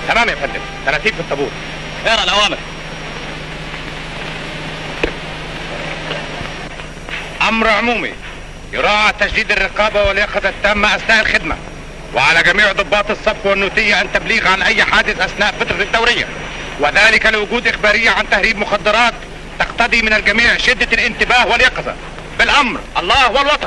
تمام يا فندم ترتيب في الطابور اقرا الاوامر امر عمومي يراعى تجديد الرقابه واليقظه التامه اثناء الخدمه وعلى جميع ضباط الصف والنوتيه ان تبليغ عن اي حادث اثناء فتره الدوريه وذلك لوجود اخباريه عن تهريب مخدرات تقتضي من الجميع شده الانتباه واليقظه بالامر الله والوطن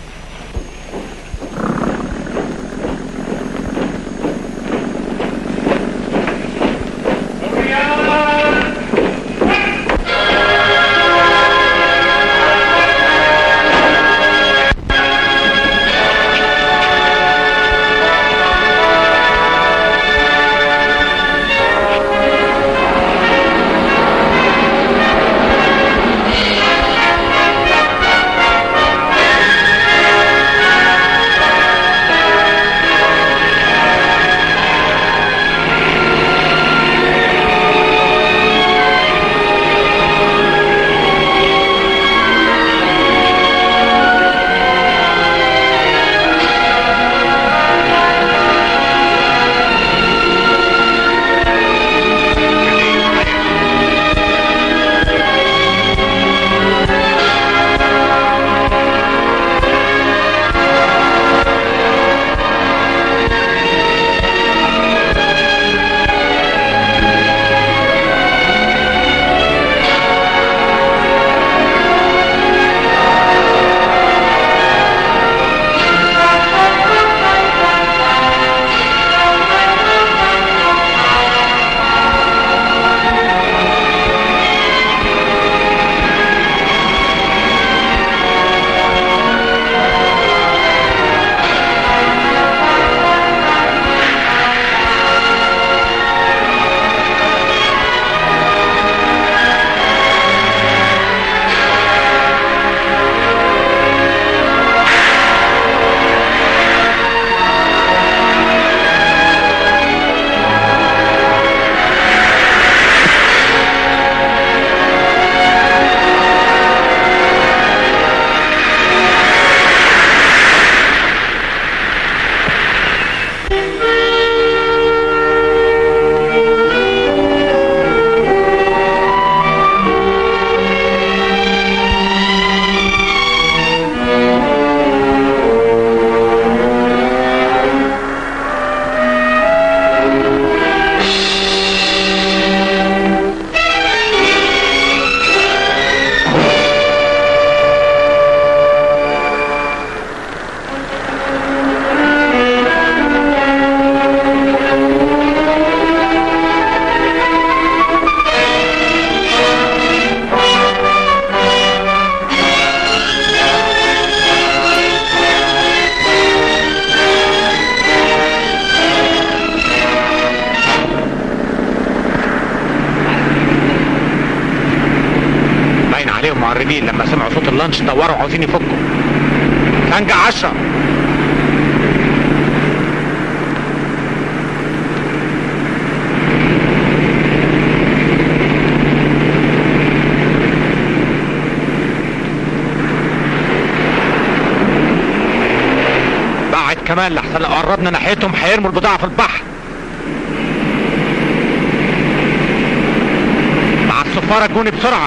باين عليهم معربين لما سمعوا صوت اللانش دوروا عاوزين يفكوا تنجع عشرة بعد كمان لحسن لو قربنا ناحيتهم هيرموا البضاعة في البحر مع الصفارة جوني بسرعة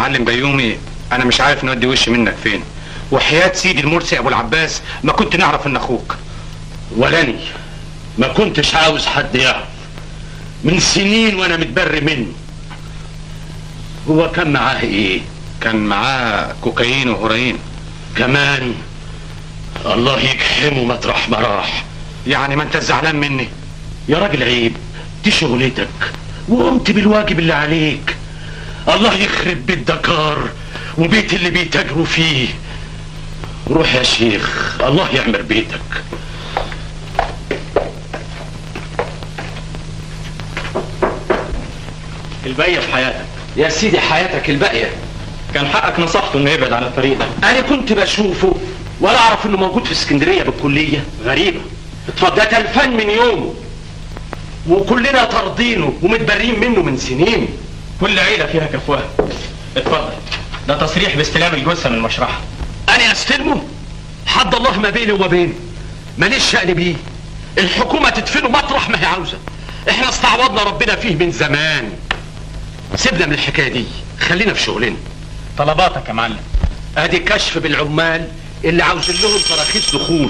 معلم بيومي انا مش عارف نودي وشي منك فين وحياة سيدي المرسي ابو العباس ما كنت نعرف ان اخوك ولاني ما كنتش عاوز حد يعرف من سنين وانا متبري منه هو كان معاه ايه كان معاه كوكايين وهيروين كمان الله يجحمه مطرح ما راح يعني ما انت زعلان مني يا راجل عيب دي شغلتك وقمت بالواجب اللي عليك الله يخرب بيت دكار وبيت اللي بيتاجروا فيه روح يا شيخ الله يعمر بيتك الباقية في حياتك يا سيدي حياتك الباقية كان حقك نصحته انه يبعد عن الطريق ده انا كنت بشوفه ولا اعرف انه موجود في اسكندرية بالكلية غريبة اتفضل ده تلفان من يومه وكلنا طاردينه ومتبرين منه من سنين كل عيلة فيها كفوها اتفضل ده تصريح باستلام الجثة من المشرحة انا استلمه حد الله ما بيني وما بينه ماليش شأن بيه الحكومة تدفنه مطرح ما هي عاوزة احنا استعوضنا ربنا فيه من زمان سيبنا من الحكاية دي خلينا في شغلنا طلباتك يا معلم ادي كشف بالعمال اللي عاوزين لهم تراخيص دخول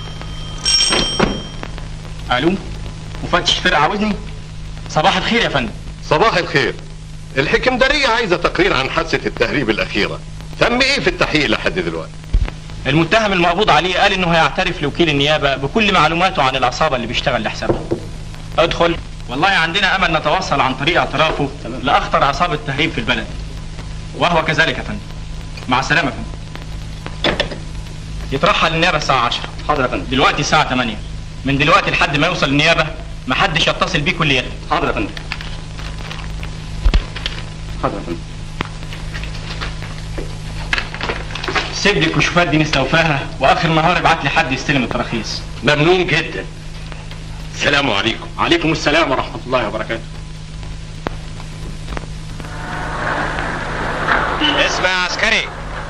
الو مفتش فرقة عاوزني صباح الخير يا فندم صباح الخير الحكمدارية عايزة تقرير عن حادثة التهريب الأخيرة تم إيه في التحقيق لحد دلوقتي؟ المتهم المقبوض عليه قال انه هيعترف لوكيل النيابة بكل معلوماته عن العصابة اللي بيشتغل لحسابها ادخل والله عندنا امل نتوصل عن طريق اعترافه لاخطر عصابة تهريب في البلد وهو كذلك يا فندم مع السلامة يا فندم يترحل النيابة الساعة 10 حاضر يا فندم دلوقتي الساعة 8 من دلوقتي لحد ما يوصل النيابة محدش يتصل بيه كليا حاضر يا فندم حاضر يا فندم سيب لي الكشوفات دي نستوفاها واخر النهار ابعت لي حد يستلم التراخيص ممنون جدا السلام عليكم عليكم السلام ورحمة الله وبركاته اسمع يا عسكري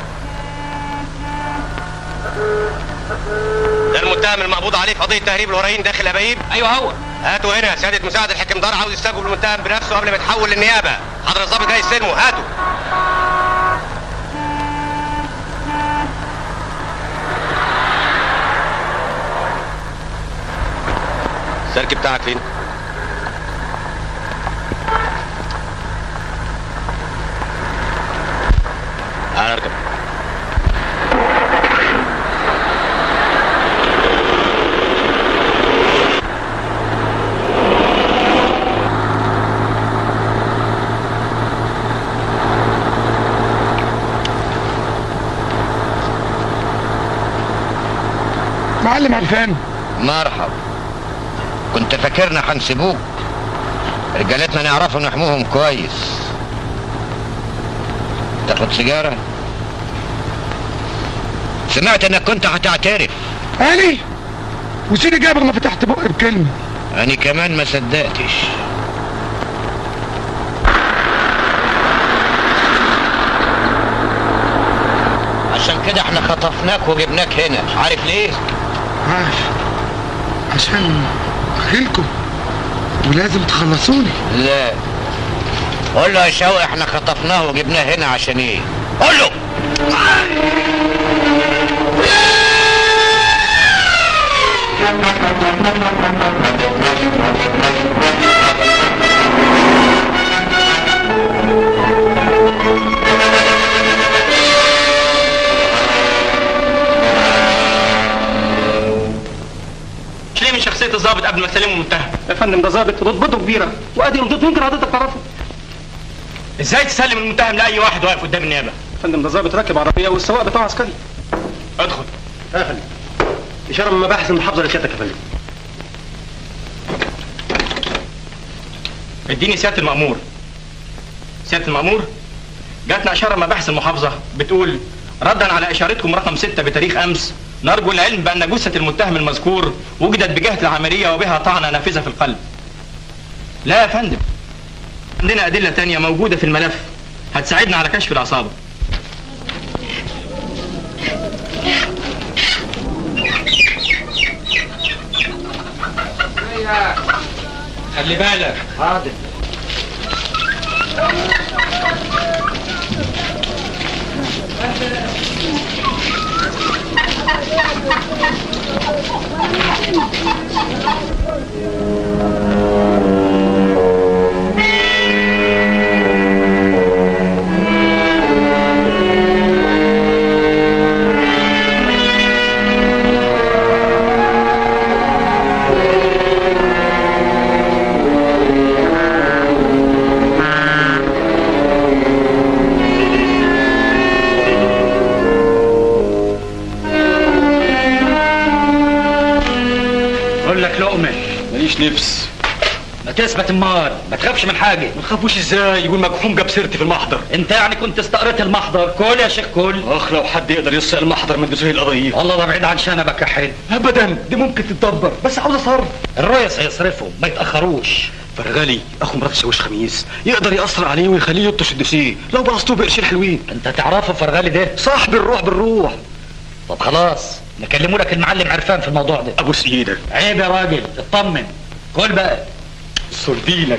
ده المتهم المقبوض عليه في قضية تهريب الهراين داخل أبايب ايوه هو هاتوا هنا سيادة مساعد الحكمدار عاوز يستقبل المتهم بنفسه قبل ما يتحول للنيابة حضر الضابط جاي يستلمه هاتوا السلك بتاعك فين؟ تعال اركب معلم عرفان مرحب كنت فاكرنا هنسيبوك رجالتنا نعرفوا نحموهم كويس تاخد سيجارة سمعت انك كنت هتعترف أنا وسيدي جابر ما فتحت بقي بكلمة انا كمان ما صدقتش عشان كده احنا خطفناك وجبناك هنا عارف ليه عارف عشان أخيلكم ولازم تخلصوني لا قول له يا شوقي احنا خطفناه وجبناه هنا عشان ايه قول له مش ليه من شخصية الضابط قبل ما اسلمه المتهم يا فندم ده ظابط رتبته كبيره وادي رتبته يمكن حضرتك تعرفه ازاي تسلم المتهم لاي واحد واقف قدام النيابة يا فندم ده ظابط راكب عربيه والسواق بتاعه عسكري ادخل يا فندم اشاره من مباحث المحافظه لسيادتك يا فندم اديني سيادة المأمور سيادة المأمور جاتنا إشارة من مباحث المحافظة بتقول ردا على إشارتكم رقم ستة بتاريخ أمس نرجو العلم بأن جثة المتهم المذكور وجدت بجهة العملية وبها طعنة نافذة في القلب لا يا فندم عندنا أدلة تانية موجودة في الملف هتساعدنا على كشف العصابة خلي بالك حاضر اقول لك لقمه ماليش نفس ما تثبت امال ما تخافش من حاجه ما تخافوش ازاي يقول مجحوم جاب سيرتي في المحضر انت يعني كنت استقريت المحضر كل يا شيخ كل اخ لو حد يقدر يسرق المحضر من دسوق القضيه والله ده بعيد عن شنبك يا حلو ابدا دي ممكن تتدبر بس عاوز اصرف الريس هيصرفهم ما يتاخروش فرغالي اخو مرات شاويش خميس يقدر يأثر عليه ويخليه يطش الدوسيه لو بقصته بقرشين حلوين انت تعرفه فرغالي ده صاحب الروح بالروح طب خلاص نكلموا لك المعلم عرفان في الموضوع ده ابوس ايدك عيب يا راجل اطمن كل بقى سردينك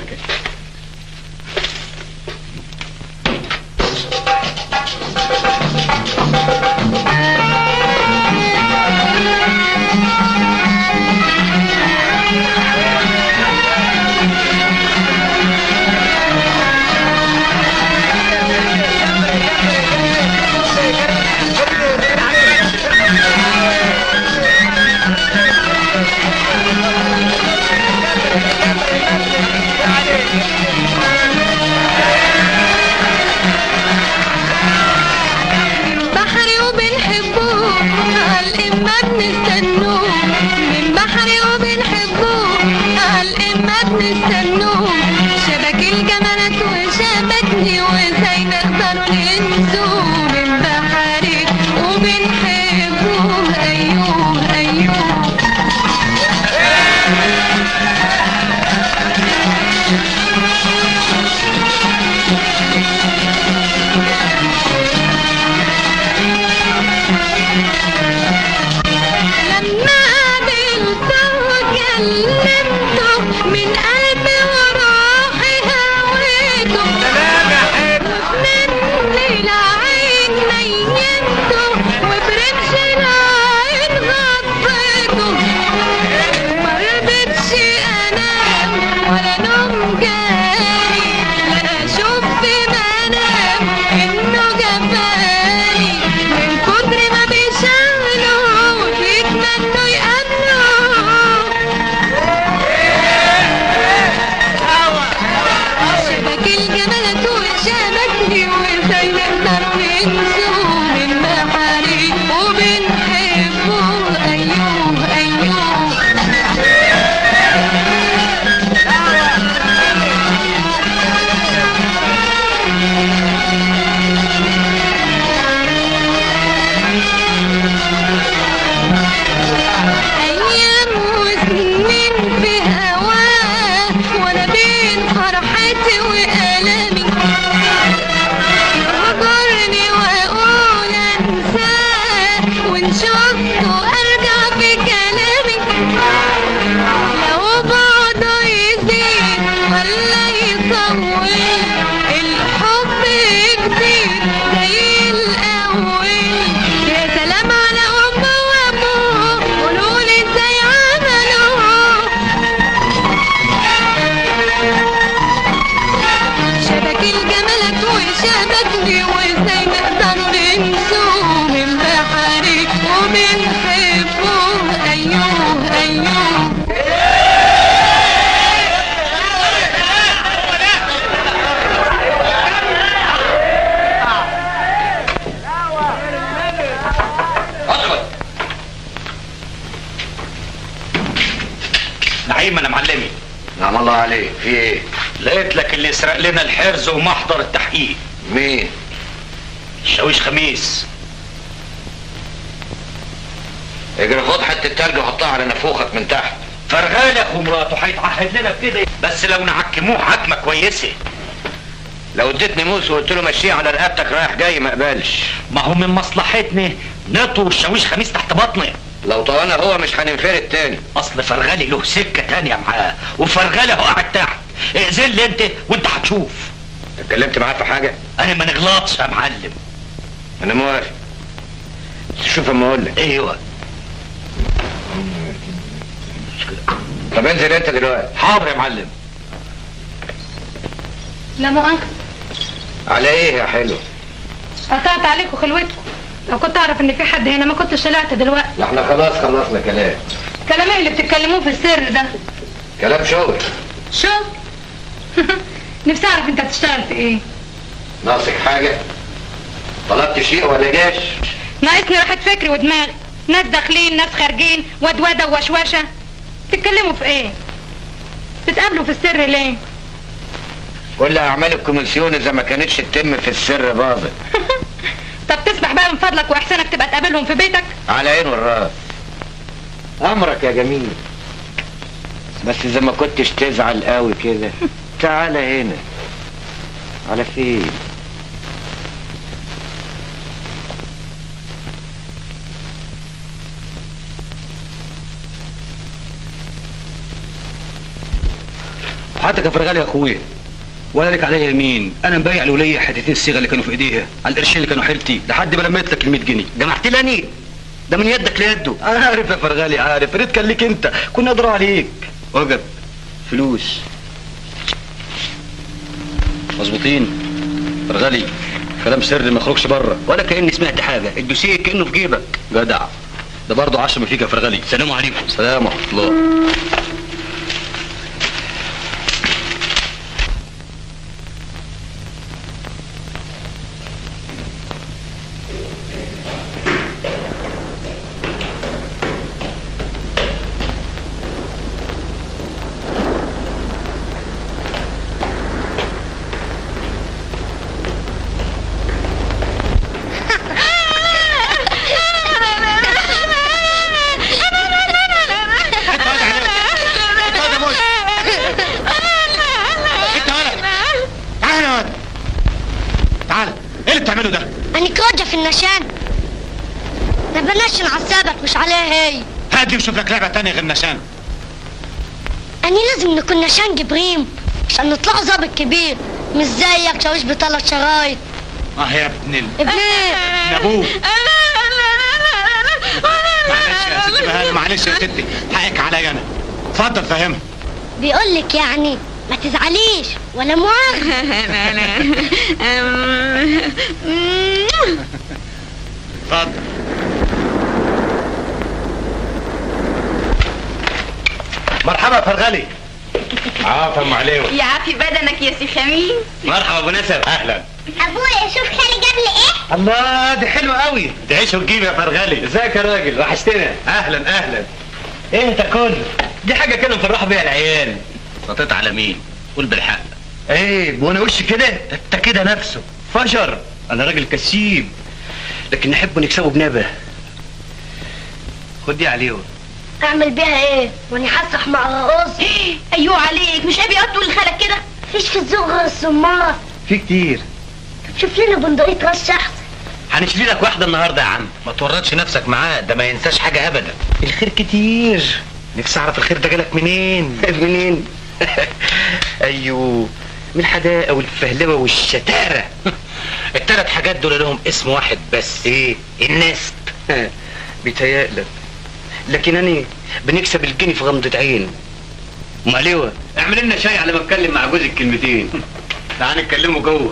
بحري وبنحبه عالإمة بنستنوه من بحري وبنحبه عالإمة بنستنوه شبك الجمالات وشبكني وازاي نقدر ننسوه من بحري وبنحبه أيوه أيوه لما قابلته وكلمته من قلبي وروحي هويته من ليلة عين نيمته وبرمش العين غطيته ما رضيتش انام ولا نوم جالي لا اشوف في منام انه جفاني من كتر ما بيشغلوا وبيتمنوا يقابلوا شبك الجمالات وشبكني وازاي نقدر ننسوه من بحري وبنحبه ايوه ايوه أيام وسنين في هواه وأنا بين فرحتي وألمي هجرني وأقول أنساه وإن شفته أرجع في كلامي لو بعده يزيد ولا يطول الحب جديد زي الأول يا سلام على أمه وأبوه قولولي ازاي عملوه شبك الجمالات وشبكني وازاي نقدر ننسوه من بحري وبنحبه أيوه أيوه نعيم انا معلمي نعم الله عليك في ايه لقيت لك اللي سرق لنا الحرز ومحضر التحقيق مين شاويش خميس اجري خد حته تلج وحطها على نافوخك من تحت فرغال يا اخو مراته هيتعهد لنا بكده بس لو نعكموه حكمه كويسه لو اديتني موس وقلت له مشيه على رقبتك رايح جاي ما اقبلش ما هو من مصلحتنا نطو الشاويش خميس تحت بطني لو طوانا هو مش هننفرد تاني اصل فرغالي له سكه تانية معاه وفرغالي هو قاعد تحت ائذن لي انت وانت هتشوف اتكلمت معاه في حاجه انا ما نغلطش يا معلم انا موافق شوف اما اقول لك ايوه طب انزل انت دلوقتي حاضر يا معلم لا مؤاخذة على ايه يا حلو قطعت عليكم خلوتكم لو كنت اعرف ان في حد هنا ما كنتش طلعت دلوقتي لا احنا خلاص خلصنا كلام كلام ايه اللي بتتكلموه في السر ده كلام شغل شو نفسي اعرف انت هتشتغل في ايه ناقصك حاجة طلبت شيء ولا جاش ناقصني راحة فكري ودماغي ناس داخلين ناس خارجين ودودة ووشوشة تتكلموا في ايه تتقابلوا في السر ليه كل اعمال الكوميسيون اذا ما كانتش تتم في السر باظت طب تسمح بقى من فضلك واحسنك تبقى تقابلهم في بيتك على عين والراس امرك يا جميل بس اذا ما كنتش تزعل قوي كده تعالى هنا على فين حياتك يا فرغالي يا اخويا ولا لك عليا يمين انا مبايع الوليه حتتين الصيغه اللي كانوا في ايديها على القرشين اللي كانوا حيلتي لحد ما لميت لك ال 100 جنيه جمعت لي ده من يدك ليده عارف يا فرغالي عارف يا ريت كان ليك انت كنا نقدر عليك وجب فلوس مظبوطين فرغالي كلام سري ما يخرجش بره ولا كاني سمعت حاجه الدوسيه كانه في جيبك جدع ده برضه عشم فيك يا فرغالي سلام عليكم سلام ورحمه الله تعال يا واد تعال ايه اللي بتعمله ده أنا كوجة في النشان ده بلاش نعذبك مش عليها هي هات لي وشوف لك لعبه تانية غير نشان أنا لازم نكون نشان جبريم عشان نطلع ظابط كبير مش زيك شاويش بثلاث شرايط اه يا ابن ال... ابن يا ابوه معلش يا ستي بهانة معلش يا ستي حقك عليا انا اتفضل فهمها بيقول لك يعني ما تزعليش ولا مؤاخذة اتفضل مرحبا فرغلي عافا ام عليوي يعافي بدنك يا سي خميس مرحبا ابو نسب اهلا أبويا شوف خالي جاب لي إيه الله دي حلوه قوي تعيش وتجيب يا فرغلي ازيك يا راجل وحشتنا اهلا اهلا ايه تاكل دي حاجه كانوا مفرحوا بيها العيال نطيت على مين قول بالحق ايه وانا وش كده ده انت كده نفسه فشر انا راجل كسيب لكن نحب نكسبه بنبه خد دي عليه أعمل بيها إيه وأنا هسرح مع الرقاص ايوه عليك مش ابي تقول لخالك كده فيش في الزوق غير السمار في كتير شوف لنا بندقية رش أحسن هنشتري لك واحده النهارده يا عم ما تورطش نفسك معاه ده ما ينساش حاجه ابدا الخير كتير نفسي اعرف الخير ده جالك منين منين ايوه من الحداقه والفهلوه والشتاره التلات حاجات دول لهم اسم واحد بس ايه النسب بيتهيألك لكن انا بنكسب الجنيه في غمضة عين ماليوه اعمل لنا شاي على ما اتكلم مع جوزك كلمتين تعال نتكلموا جوه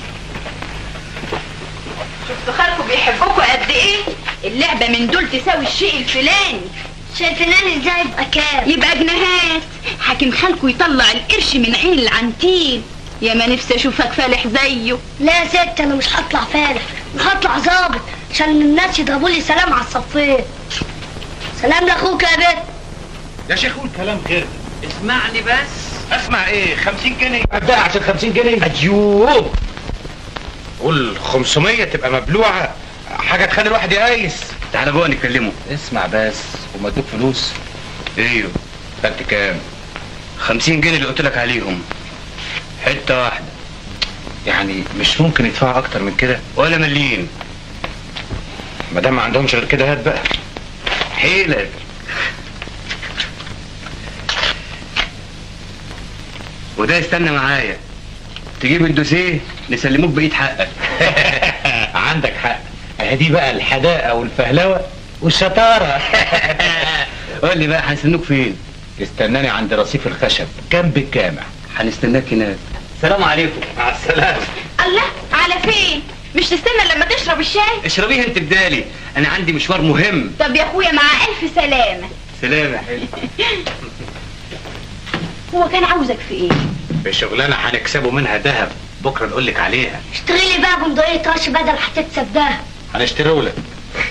شفتوا خالكم بيحبوكوا قد ايه اللعبه من دول تساوي الشيء الفلاني شايفين أنا إزاي يبقى كام يبقى جنيهات حاكم خالكم يطلع القرش من عين العنتيل يا ما نفسي اشوفك فالح زيه لا يا ست أنا مش هطلع فالح أنا هطلع ظابط عشان الناس يضربوا لي سلام على الصفين سلام لأخوك يا بنت يا شيخ قول كلام غير ده اسمعني بس اسمع ايه 50 جنيه ابدا عشان 50 جنيه ايوه قول 500 تبقى مبلوعه حاجه تخلي الواحد يقايس تعالى جوه نتكلموا اسمع بس وما ادوك فلوس ايوه خدت كام 50 جنيه اللي قلت لك عليهم حته واحده يعني مش ممكن يدفعوا اكتر من كده ولا مليين ما دام ما عندهمش غير كده هات بقى حيلك وده يستنى معايا تجيب الدوسيه نسلموك بقية حقك عندك حق دي بقى الحداقه والفهلوه والشطاره قول لي بقى هنستنوك فين استناني عند رصيف الخشب جنب الجامع هنستناك هناك السلام عليكم مع السلامه الله على فين مش تستنى لما تشرب الشاي اشربيها انت بدالي انا عندي مشوار مهم طب يا اخويا مع الف سلامه سلام يا حلو هو كان عاوزك في ايه في شغلانه هنكسبوا منها ذهب بكره نقول لك عليها اشتري لي بقى بندقية رش بدل هتكسب ده هنشتريه لك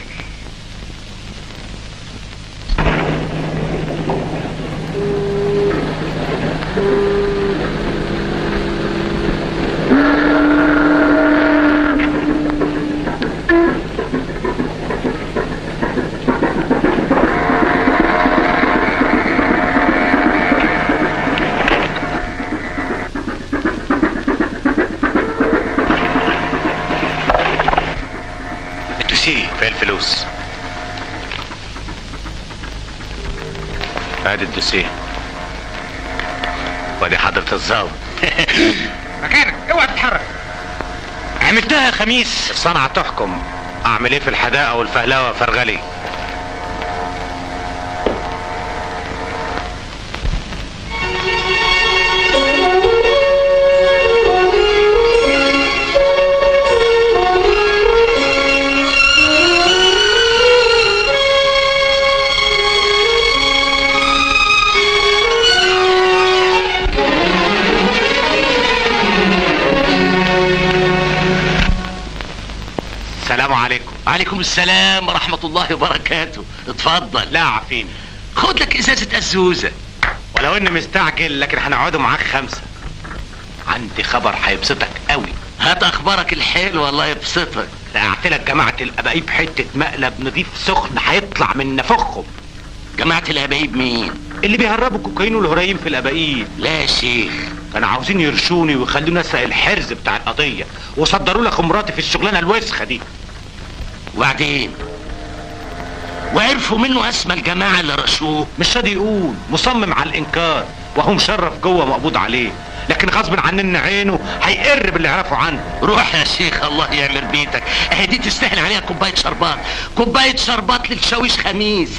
الدوسيه فين الفلوس ادي الدوسيه وادي حضرة الظابط مكانك اوعى تتحرك عملتها خميس الصنعة تحكم اعمل ايه في الحداقة والفهلوة فرغلي السلام عليكم عليكم السلام ورحمة الله وبركاته اتفضل لا عفين خد لك ازازة ازوزة ولو اني مستعجل لكن هنقعدوا معاك خمسة عندي خبر هيبسطك قوي هات اخبارك الحلوة الله يبسطك رقعت لك جماعة الاباقيب حتة مقلب نضيف سخن هيطلع من نفخهم جماعة الهبايب مين اللي بيهربوا الكوكايين والهرايم في الاباقيب لا يا شيخ كانوا عاوزين يرشوني ويخلوني اسرق الحرز بتاع القضية وصدروا لك مراتي في الشغلانة الوسخة دي وبعدين وعرفوا منه اسمى الجماعة اللي رشوه مش راضي يقول مصمم على الانكار وهو مشرف جوه مقبوض عليه لكن غصب عننا عينه هيقر باللي يعرفوا عنه روح يا شيخ الله يعمر بيتك اهي دي تستاهل عليها كوباية شربات كوباية شربات للشاويش خميس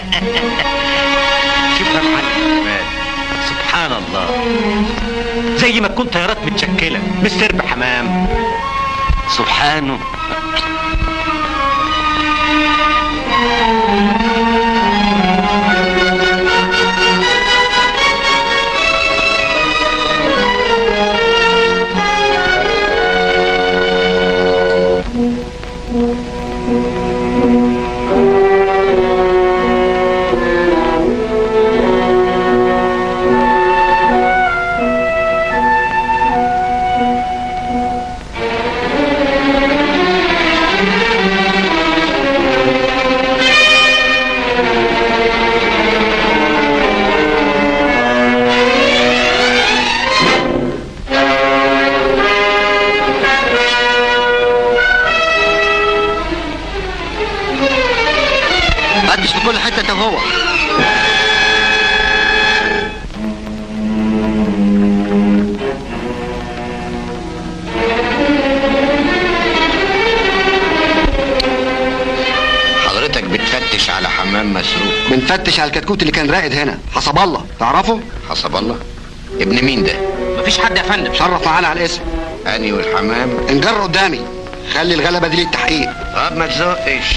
شوف يا معلم جمال سبحان الله زي ما تكون طيارات متشكلة مش سرب حمام سبحانه فتش في كل حته انت وهو حضرتك بتفتش على حمام مسروق بنفتش على الكتكوت اللي كان راقد هنا حسب الله تعرفه حسب الله ابن مين ده مفيش حد يا فندم شرف معانا على الاسم اني والحمام انجر قدامي خلي الغلبه دي للتحقيق طب ما تزقش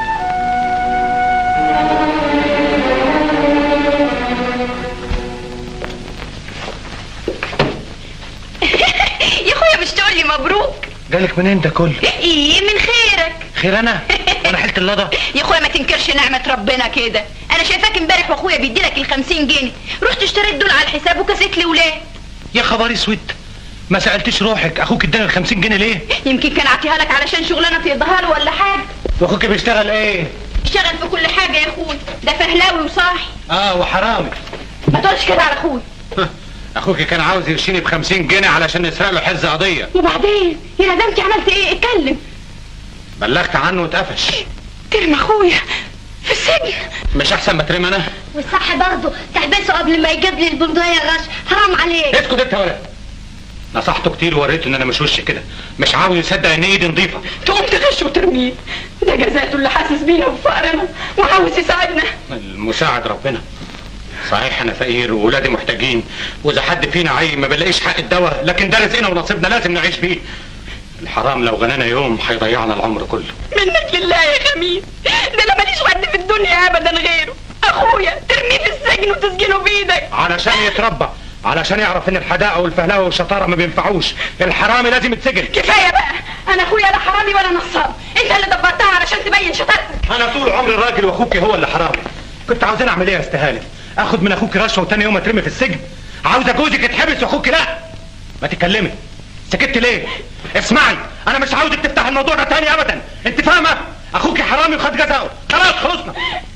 يا اخويا مش تقول لي مبروك جالك منين ده كله ايه من خيرك خير انا وانا حلت اللضا يا اخويا ما تنكرش نعمة ربنا كده انا شايفاك امبارح واخويا بيديلك ال 50 جنيه رحت اشتريت دول على الحساب وكسيت لي ولاد يا خبر اسود ما سالتش روحك اخوك اداني ال 50 جنيه ليه يمكن كان عطيها لك علشان شغلانه تقضيها له ولا حاجه واخوك بيشتغل ايه اشتغل في كل حاجه يا اخويا ده فهلاوي وصاحي اه وحرامي ما تقولش كده على اخويا اخوك كان عاوز يرشيني ب 50 جنيه علشان يسرق له حز قضيه وبعدين يا ندمتي عملت ايه اتكلم بلغت عنه واتقفش ترمي اخويا في السجن مش احسن ما ترمي انا والصح برضه تحبسه قبل ما يجيب لي البندقية الرش حرام عليك اسكت انت ولا نصحته كتير ووريته ان انا مش وش كده مش عاوز يصدق ان ايدي نظيفه تقوم تغش وترميه ده جزاته اللي حاسس بينا وفقرنا وعاوز يساعدنا المساعد ربنا صحيح انا فقير وولادي محتاجين واذا حد فينا عاي ما بلاقيش حق الدواء لكن ده رزقنا ونصيبنا لازم نعيش بيه الحرام لو غنانا يوم هيضيعنا العمر كله منك لله يا خميس ده انا ماليش حد في الدنيا ابدا غيره اخويا ترميه في السجن وتسجنه بايدك علشان يتربى علشان يعرف ان الحداقه والفهلاوه والشطاره ما بينفعوش الحرامي لازم يتسجن كفايه بقى انا اخويا لا حرامي ولا نصاب انت اللي دبرتها علشان تبين شطارتك انا طول عمري راجل واخوكي هو اللي حرامي كنت عاوزين اعمل ايه يا استهانه اخد من اخوكي رشوه وتاني يوم اترمي في السجن عاوزه جوزك يتحبس واخوكي لا ما تتكلمي سكت ليه اسمعي انا مش عاوزك تفتح الموضوع ده تاني ابدا انت فاهمه اخوكي حرامي وخد جزاؤه خلاص خلصنا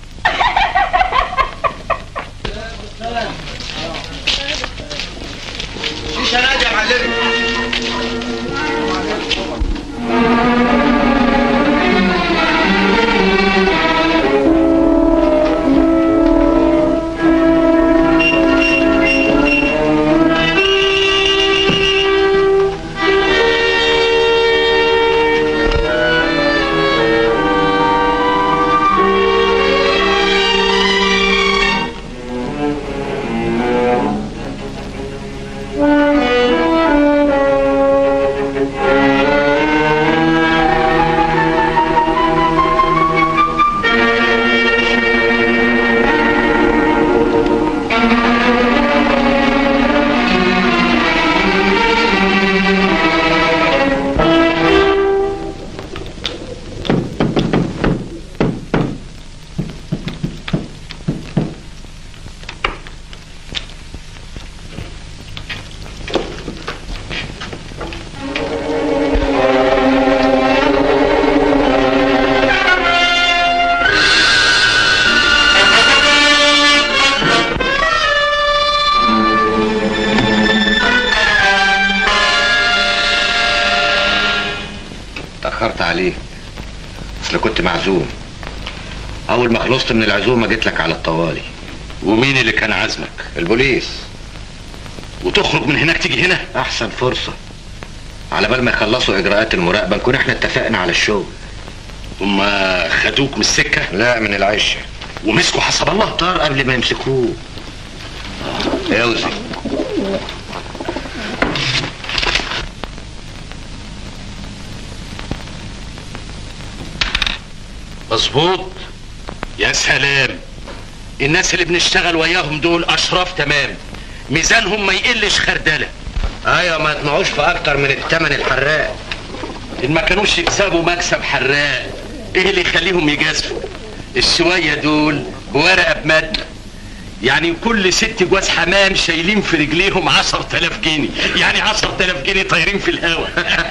شيشه نادي يا معلم اتأخرت عليك اصل كنت معزوم اول ما خلصت من العزومة جيت لك على الطوالي ومين اللي كان عازمك البوليس وتخرج من هناك تيجي هنا احسن فرصة على بال ما يخلصوا اجراءات المراقبة نكون احنا اتفقنا على الشغل هم خدوك من السكة لا من العشة ومسكوا حسب الله طار قبل ما يمسكوه اوزي مظبوط يا سلام الناس اللي بنشتغل وياهم دول اشراف تمام ميزانهم ما يقلش خردله ايوه ما يطمعوش في اكتر من التمن الحراق ان ما كانوش يكسبوا مكسب حراق ايه اللي يخليهم يجازفوا الشويه دول بورقه بماده يعني كل ست جواز حمام شايلين في رجليهم عشر تلاف جنيه يعني عشر تلاف جنيه طايرين في الهوا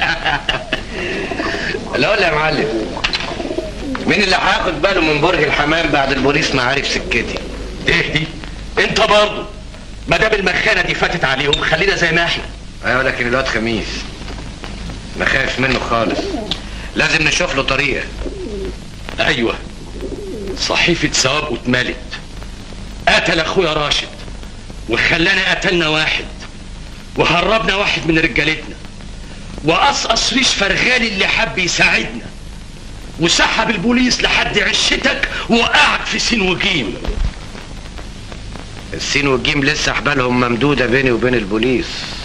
لا ولا يا معلم مين اللي هياخد باله من برج الحمام بعد البوليس ما عارف سكتي ايه دي انت برضه ما دام المخانه دي فاتت عليهم خلينا زي ما احنا ايوه لكن الواد خميس انا خايف منه خالص لازم نشوف له طريقه ايوه صحيفه ثواب اتملت قتل اخويا راشد وخلانا قتلنا واحد وهربنا واحد من رجالتنا وقصقص ريش فرغالي اللي حب يساعدنا وسحب البوليس لحد عشتك وقعك في سين وجيم السين والجيم لسه حبالهم ممدوده بيني وبين البوليس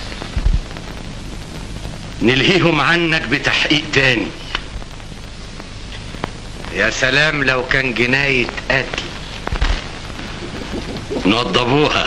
نلهيهم عنك بتحقيق تاني يا سلام لو كان جنايه قتل نوضبوها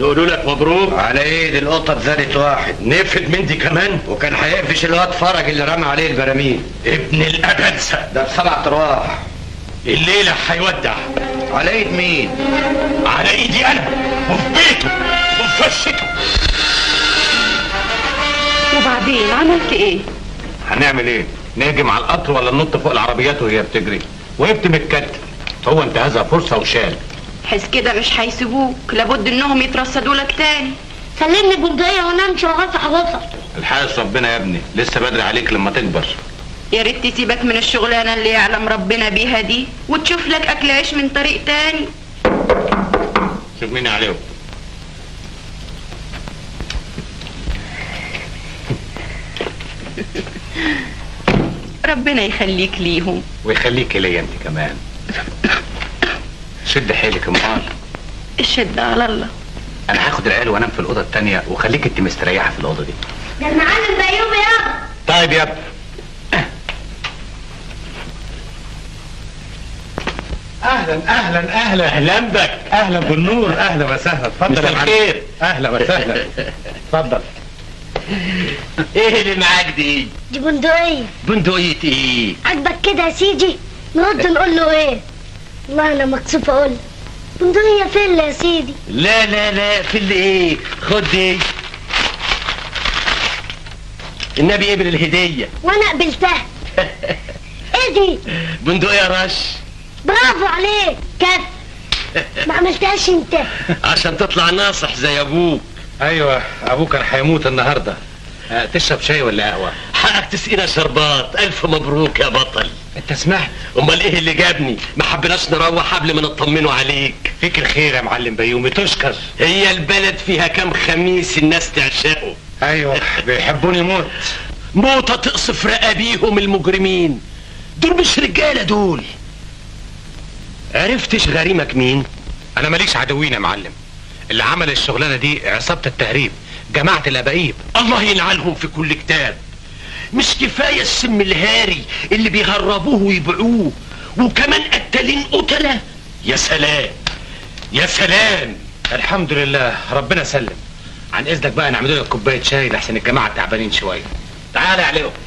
بيقولوا لك مبروك على ايد القطط زادت واحد نفد من دي كمان وكان هيقفش الواد فرج اللي رمى عليه البراميل ابن الابنسه ده بسبع ارواح الليله هيودع على ايد مين على ايدي انا وفي بيته وفي فشته وبعدين عملت ايه هنعمل ايه نهجم على القطر ولا ننط فوق العربيات وهي بتجري وهبت متكتف هو انتهزها فرصه وشال حس كده مش هيسيبوك لابد انهم يترصدوا لك تاني سلمني البندقية وانا امشي واغطي حضرتك الحارس ربنا يا ابني لسه بدري عليك لما تكبر يا ريت تسيبك من الشغلانه اللي يعلم ربنا بيها دي وتشوف لك اكل عيش من طريق تاني شوف مين عليهم ربنا يخليك ليهم ويخليك ليا انت كمان شد حيلك امال الشد على الله انا هاخد العيال وانام في الاوضه التانية وخليك انت مستريحه في الاوضه دي ده المعلم بيومي يابا طيب يا ابني اهلا اهلا اهلا اهلا بك اهلا بالنور اهلا وسهلا اتفضل يا معلم الخير اهلا وسهلا اتفضل ايه اللي معاك دي دي بندقية بندقية ايه عاجبك كده يا سيدي نرد نقول له ايه والله انا مكسوف اقول له. بندقية فين يا سيدي لا لا لا في اللي ايه خد دي النبي قبل الهدية وانا قبلتها ايه دي بندقية رش برافو عليك كف ما عملتهاش انت عشان تطلع ناصح زي ابوك ايوه ابوك كان هيموت النهارده أه تشرب شاي ولا قهوه حقك تسقينا شربات الف مبروك يا بطل انت سمعت امال ايه اللي جابني ما حبيناش نروح قبل ما نطمنوا عليك فيك الخير يا معلم بيومي تشكر هي البلد فيها كام خميس الناس تعشقه ايوه بيحبوني موت موتة تقصف رقابيهم المجرمين دول مش رجالة دول عرفتش غريمك مين انا ماليش عدوين يا معلم اللي عمل الشغلانه دي عصابه التهريب جماعه الاباقيب الله يلعنهم في كل كتاب مش كفاية السم الهاري اللي بيهربوه ويبيعوه وكمان قتالين قتلة يا سلام يا سلام الحمد لله ربنا سلم عن اذنك بقى نعمل لك كوبايه شاي لحسن الجماعه تعبانين شويه تعالى يا عليهم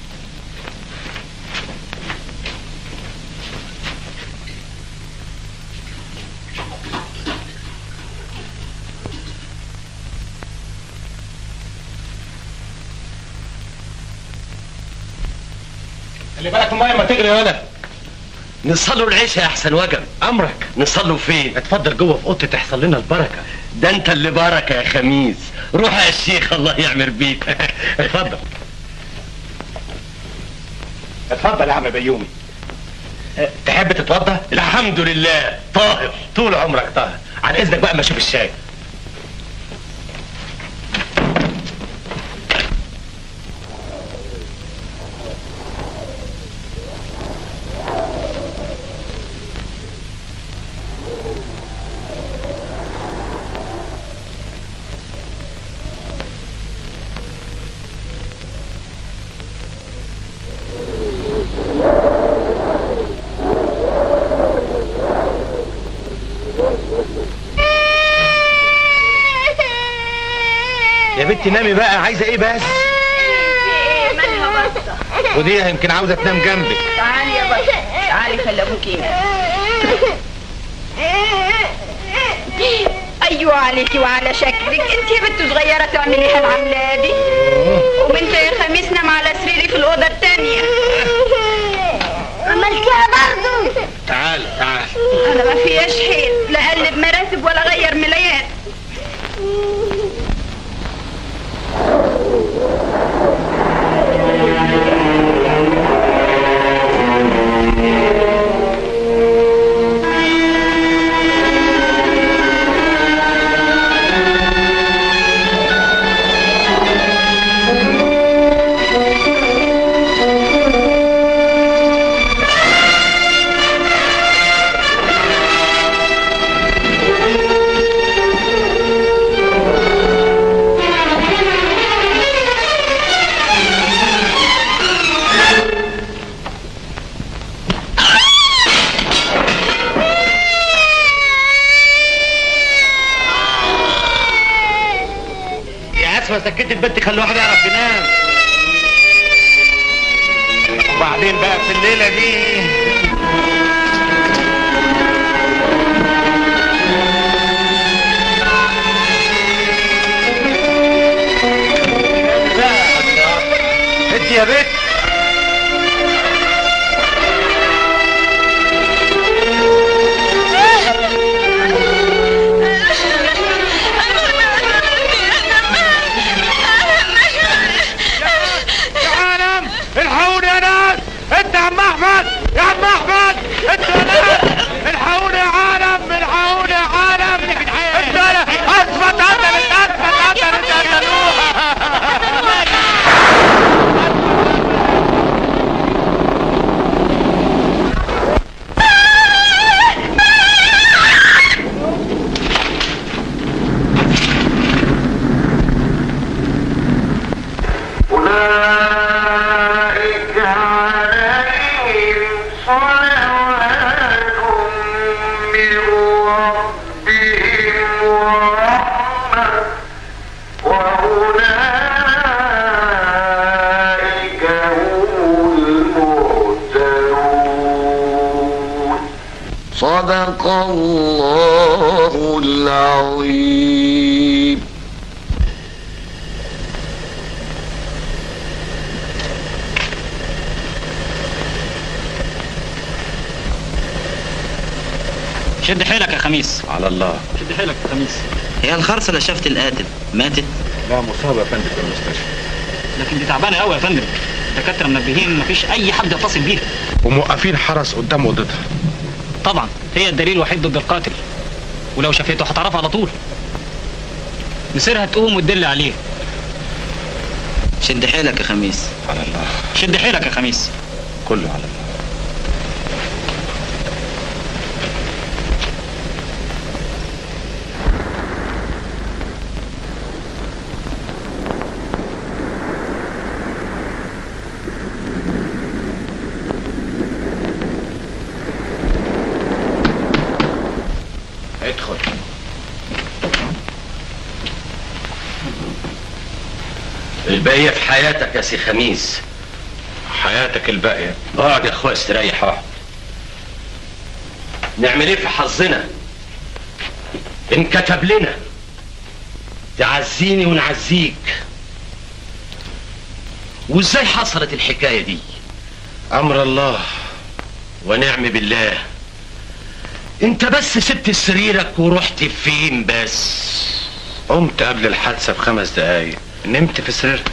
خلي بالك الميه ما تجري يا ولد نصلوا العشاء يا احسن وجب امرك نصلوا فين اتفضل جوه في اوضتي تحصل لنا البركه ده انت اللي بركة يا خميس روح يا شيخ الله يعمر بيك اتفضل اتفضل يا عم بيومي أه، تحب تتوضى الحمد لله طاهر طول عمرك طاهر عن اذنك بقى ما اشوف الشاي يا بنتي نامي بقى عايزه ايه بس مالها بطة ودي يمكن عاوزه تنام جنبك تعالي يا بطة تعالي خلي ابوك ينام ايوه عليكي وعلى شكلك انت يا بنت صغيره تعمليها العمله دي وانت يا خميس نام على سريري في الاوضه التانيه عملتها برضه تعال تعال انا ما فيهاش حيل لا اقلب مراتب ولا اغير ملايات حكايه البنت خلي الواحد يعرف ينام وبعدين بقى في الليله دي انت يا بنت يا عالم الحقوني يا ناس انت يا عم احمد يا عم احمد انت يا ناس الحقوني يا عالم الحقوني يا عالم انت يا اثبت قتلت اثبت قتلت قتلوها أولئك عليهم صلوات من ربهم ورحمة وأولئك هم المهتدون صدق الله العظيم شد حيلك يا خميس على الله شد حيلك يا خميس هي الخرصة اللي شافت القاتل ماتت لا مصابة يا فندم في المستشفى لكن دي تعبانه قوي يا فندم الدكاتره منبهين مفيش اي حد يتصل بيها وموقفين حرس قدام اوضتها طبعا هي الدليل الوحيد ضد القاتل ولو شافته هتعرفها على طول مصيرها تقوم وتدل عليه شد حيلك يا خميس على الله شد حيلك يا خميس كله على الله ادخل الباقية في حياتك يا سي خميس حياتك الباقية اقعد يا اخويا استريح اقعد نعمل ايه في حظنا انكتب لنا تعزيني ونعزيك وازاي حصلت الحكاية دي امر الله ونعم بالله انت بس سبت سريرك ورحت فين بس قمت قبل الحادثة بخمس دقايق نمت في سريرها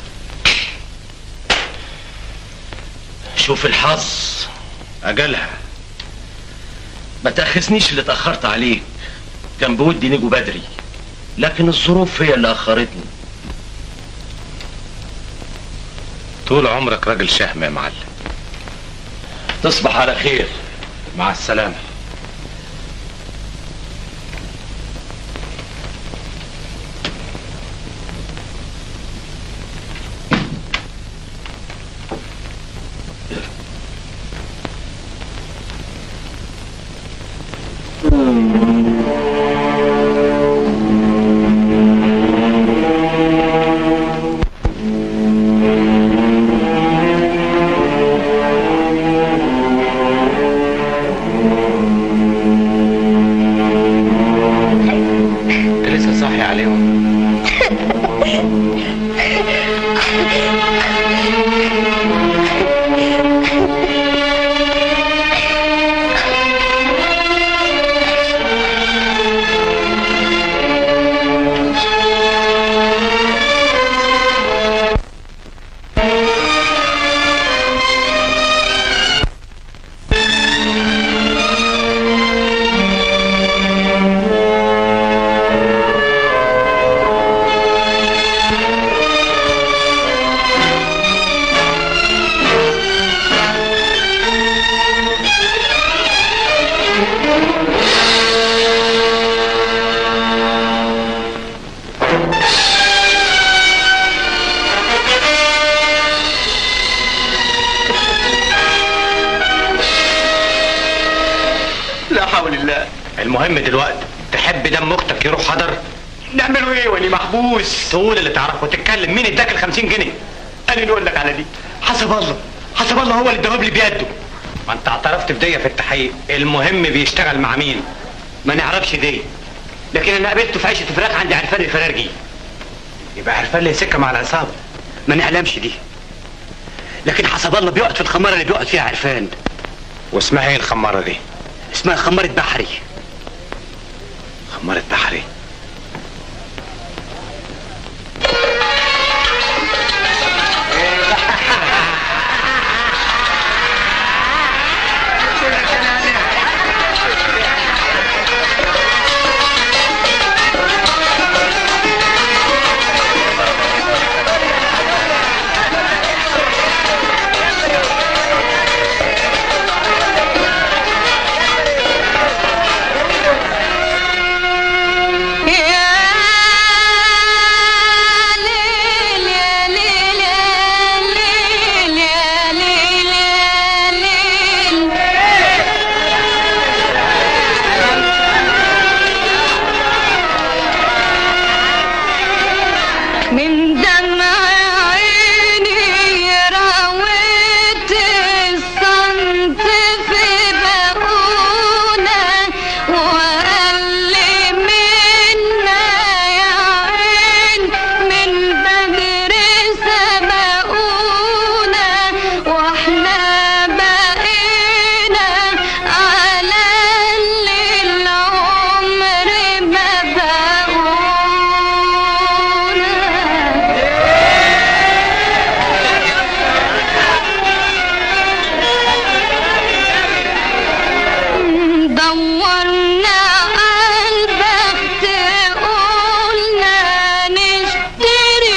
شوف الحظ اجلها ما تاخذنيش اللي اتاخرت عليك كان بودي نيجوا بدري لكن الظروف هي اللي اخرتني طول عمرك راجل شهم يا معلم تصبح على خير مع السلامة انت لسه صاحي عليهم لا حول الله المهم دلوقتي تحب دم اختك يروح حضر نعمله ايه وانا محبوس تقول اللي تعرفه وتتكلم مين اداك ال 50 جنيه انا اللي اقول لك على دي حسب الله حسب الله هو اللي اداهم لي بيده ما انت اعترفت بديه في التحقيق المهم بيشتغل مع مين ما نعرفش دي لكن انا قابلته في عيشه فراخ عند عرفان الفرارجي يبقى عرفان لي سكه مع العصابه ما نعلمش دي لكن حسب الله بيقعد في الخماره اللي بيقعد فيها عرفان واسمها ايه الخماره دي اسمها خماره بحري خماره بحري من دمع عيني راويت الصمت في بقونا وقال لي منا يا عين من بدر سبقونا واحنا بقينا على اللي العمر ما بقونا دورنا عالبخت قلنا نشتري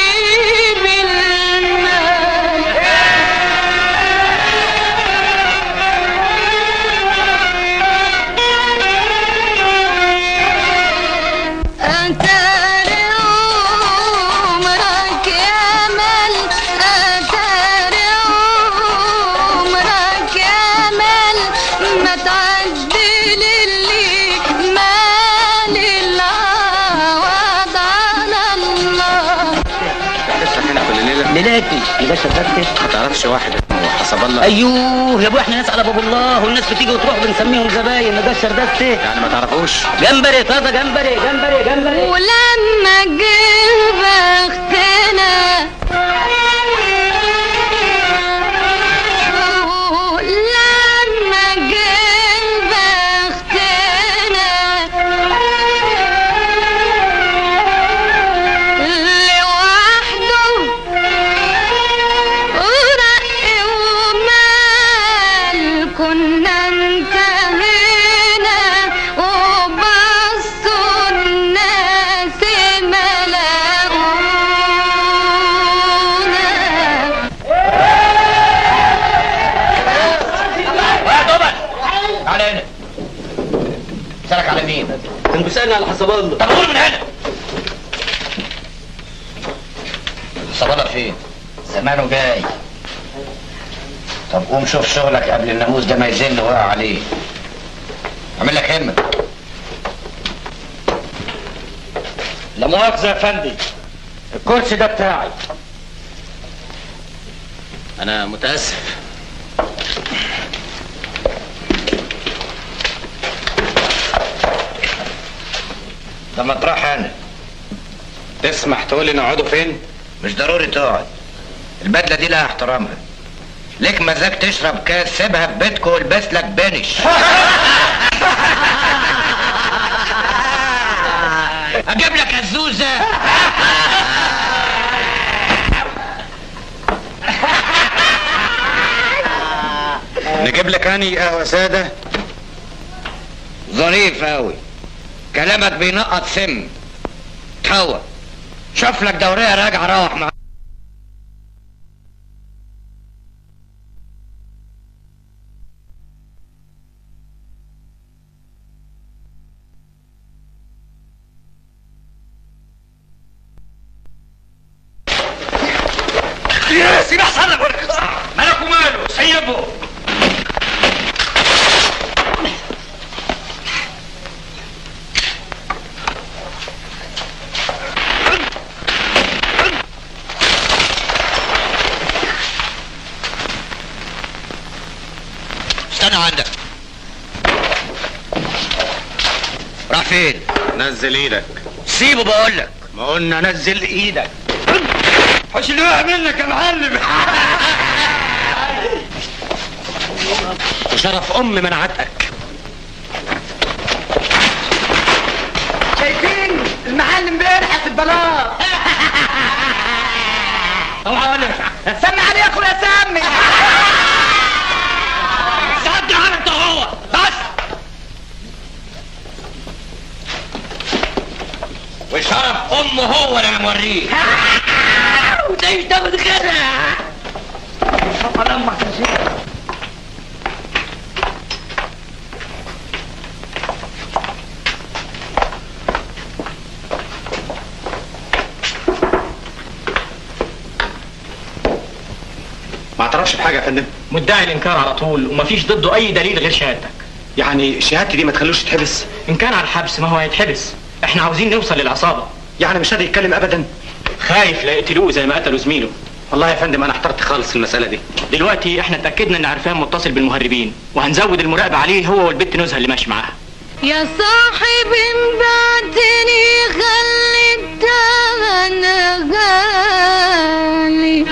بالمال أتاري عمرك يا مال أتاري عمرك يا مال ما تعدي للي مال العوض على الله لسه هنا كل ليله ليلاتي يا شفتت ما تعرفش واحد اسمه حسب الله ايوه يا ابو احنا نسال ابو الله والناس بتيجي وتروح بنسميهم زباين مجشر دستي يعني ما تعرفوش جمبري طازه جمبري جمبري جمبري ولما جه بختنا لما جه بختنا لوحده ورق ومال كنا انتهينا وبصوا الناس ملقونا يا دوبل تعالى هنا سألك على مين؟ كان بيسالني على حسب الله طب قول من هنا حسب الله فين؟ زمانه جاي طب قوم شوف شغلك قبل الناموس ده ما يزل وقع عليه اعمل لك همة لا مؤاخذة يا فندي الكرسي ده بتاعي انا متاسف لما تروح انا تسمح تقول لي نقعدوا فين؟ مش ضروري تقعد البدله دي لها احترامها ليك مزاج تشرب كاس سيبها في بيتكم والبس لك بنش اجيب لك الزوزه نجيب لك اني قهوه ساده ظريف قوي كلامك بينقط سم تهوى شوف لك دوريه راجعه روح مع سيب احسن لك مالك وماله سيبه هنا عندك راح فين نزل ايدك سيبه بقول لك ما قلنا نزل ايدك حش اللي وقع منك يا معلم وشرف ام منعتك شايفين المعلم بيلحس البلاط سمي عليه يا اخويا سمي صدق على انت هو بس وشرف امه هو اللي موريه وده مش تاخد غيرها ما اعترفش بحاجه يا فندم مدعي الانكار على طول ومفيش ضده اي دليل غير شهادتك يعني شهادتي دي ما تخلوش يتحبس ان كان على الحبس ما هو هيتحبس احنا عاوزين نوصل للعصابه يعني مش راضي يتكلم ابدا خايف لا يقتلوه زي ما قتلوا زميله والله يا فندم انا احترت خالص في المساله دي دلوقتي احنا اتاكدنا ان عرفان متصل بالمهربين وهنزود المراقبه عليه هو والبت نزهه اللي ماشي معاها يا صاحب بعتني خلي التمن غالي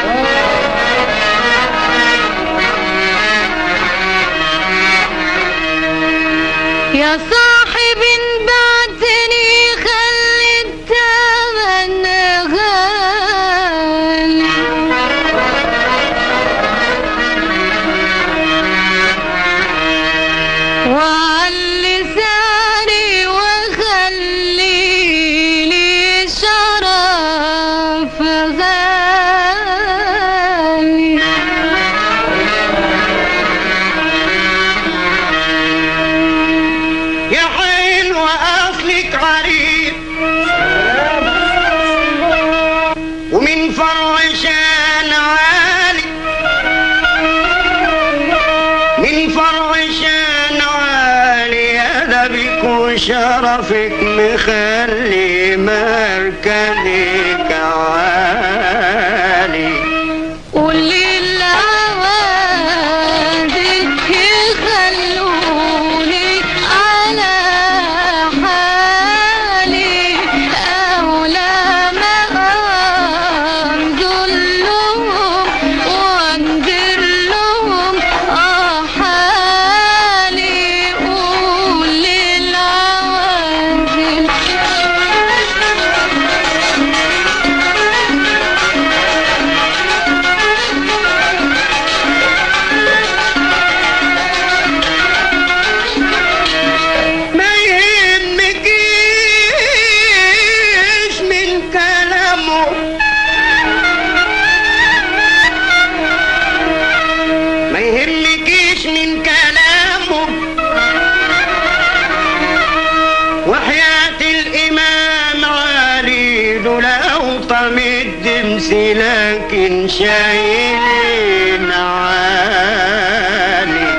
يا صاحب بعتني خلي التمن غالي وعلى لساني وخلي لي شرف غالي يا حلوة أصلك عريض ومن فرع شان عالي من فرع شان عالي أدبك وشرفك مخلي مركزك عالي قولي العوادل يخلوني على حالي أولى ما أنزل لهم وأنذر لهم آه حالي قولي العوادل ما يهمكيش من كلامه ما يهمكيش من كلامه وحياة الإمام علي لو طمد دمسي لكن شايلين عالي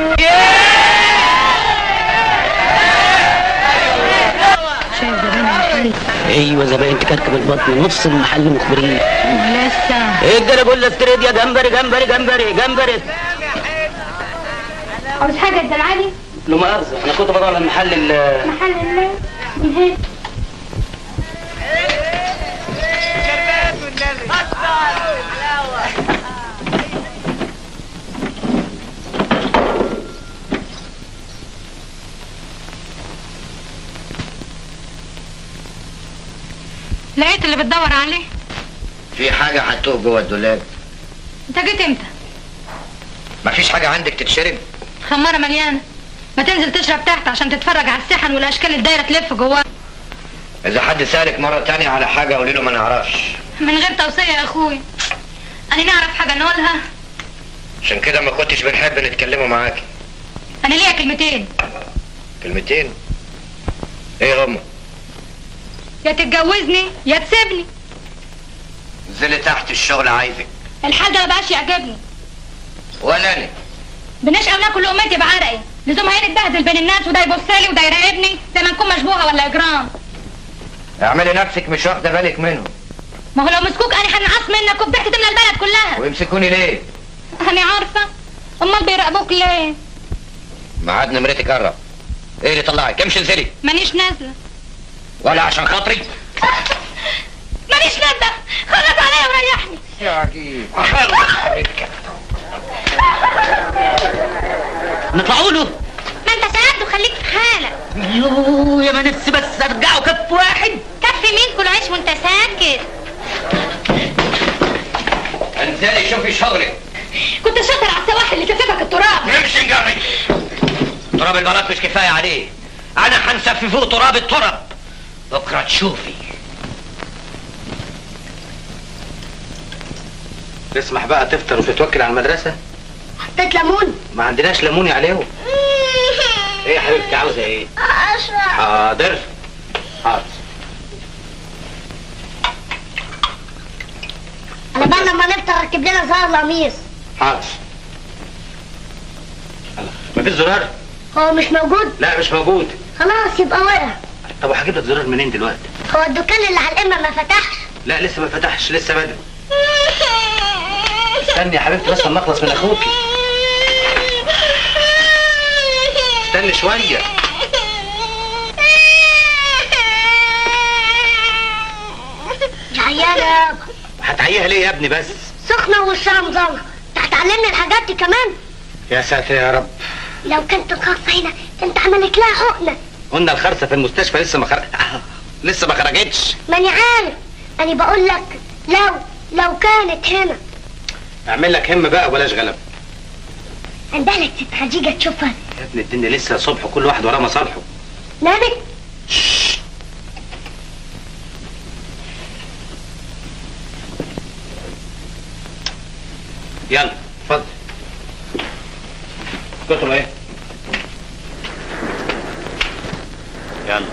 ايوه زباين تكركب البطن نص المحل مخبرين لسه ايه الجرى قول استريد يا جمبري جمبري جمبري جمبري عاوز حاجة الدلعالي لو مؤاخذة انا كنت بدور على المحل ال محل الله من هنا لقيت اللي بتدور عليه في حاجة هتوه جوه الدولاب انت جيت امتى مفيش حاجة عندك تتشرب خمارة مليانة ما تنزل تشرب تحت عشان تتفرج على السحن والاشكال الدايرة تلف جواه إذا حد سألك مرة تانية على حاجة قولي له ما نعرفش من غير توصية يا اخوي انا نعرف حاجة نقولها عشان كده ما كنتش بنحب نتكلموا معاكي انا ليا كلمتين كلمتين ايه هما يا تتجوزني يا تسيبني انزلي تحت الشغل عايزك الحال ده ما بقاش يعجبني ولا انا بنشقى وناكل لقمتي بعرقي لزومها هنا نتبهدل بين الناس وده يبص لي وده يراقبني زي ما نكون مشبوهه ولا اجرام اعملي نفسك مش واخدة بالك منهم ما هو لو مسكوك انا هنعص منك وبضحك تملى البلد كلها ويمسكوني ليه انا عارفه امال بيراقبوك ليه ميعاد نمرتك قرب ايه اللي طلعك امشي انزلي مانيش نازله ولا عشان خاطري مانيش نازله خلص عليا وريحني يا عجيب نطلعوا له ما انت ساعدته خليك في حالك يوه يا ما نفسي بس ارجعوا كف واحد كف مين كل عيش وانت ساكت انزلي شوفي شغلك كنت شاطر على السواحل اللي كففك التراب امشي نجري تراب البلاط مش كفايه عليه انا هنسف فوق تراب التراب بكره تشوفي تسمح بقى تفطر وتتوكل على المدرسة حطيت ليمون ما عندناش ليموني عليهم ايه يا حبيبتي عاوزة ايه اشرب حاضر حاضر على بال لما نفطر ركب لنا زهر القميص حاضر الله مفيش زرار هو مش موجود لا مش موجود خلاص يبقى وقع طب وهجيب لك زرار منين دلوقتي هو الدكان اللي على القمه ما فتحش لا لسه ما فتحش لسه بدري استني يا حبيبتي بس لما اخلص من اخوكي استني شويه عيانة يابا هتعيها ليه يا ابني بس سخنة ووشها مزلة هتعلمني الحاجات دي كمان يا ساتر يا رب لو كانت الخاصة هنا كنت عملت لها حقنة قلنا الخرسه في المستشفى لسه ما خرج لسه ما خرجتش ماني عارف أنا بقول لك لو لو كانت هنا اعمل لك هم بقى وبلاش غلب عندها لك ست خديجة تشوفها يا ابني الدنيا لسه صبح وكل واحد وراه مصالحه نامت يلا اتفضل كتب ايه يلا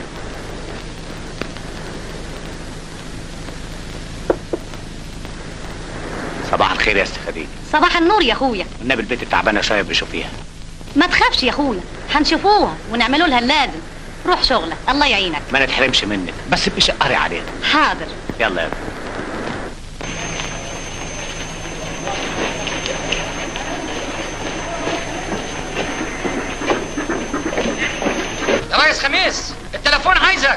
صباح الخير يا استاذ خديجه صباح النور يا اخويا والنبي البيت التعبانه شويه بشوفيها ما تخافش يا اخويا هنشوفوها ونعملوا لها اللازم روح شغلك الله يعينك ما نتحرمش منك بس ابقي شقري عليها حاضر يلا يلا يا ريس خميس التليفون عايزك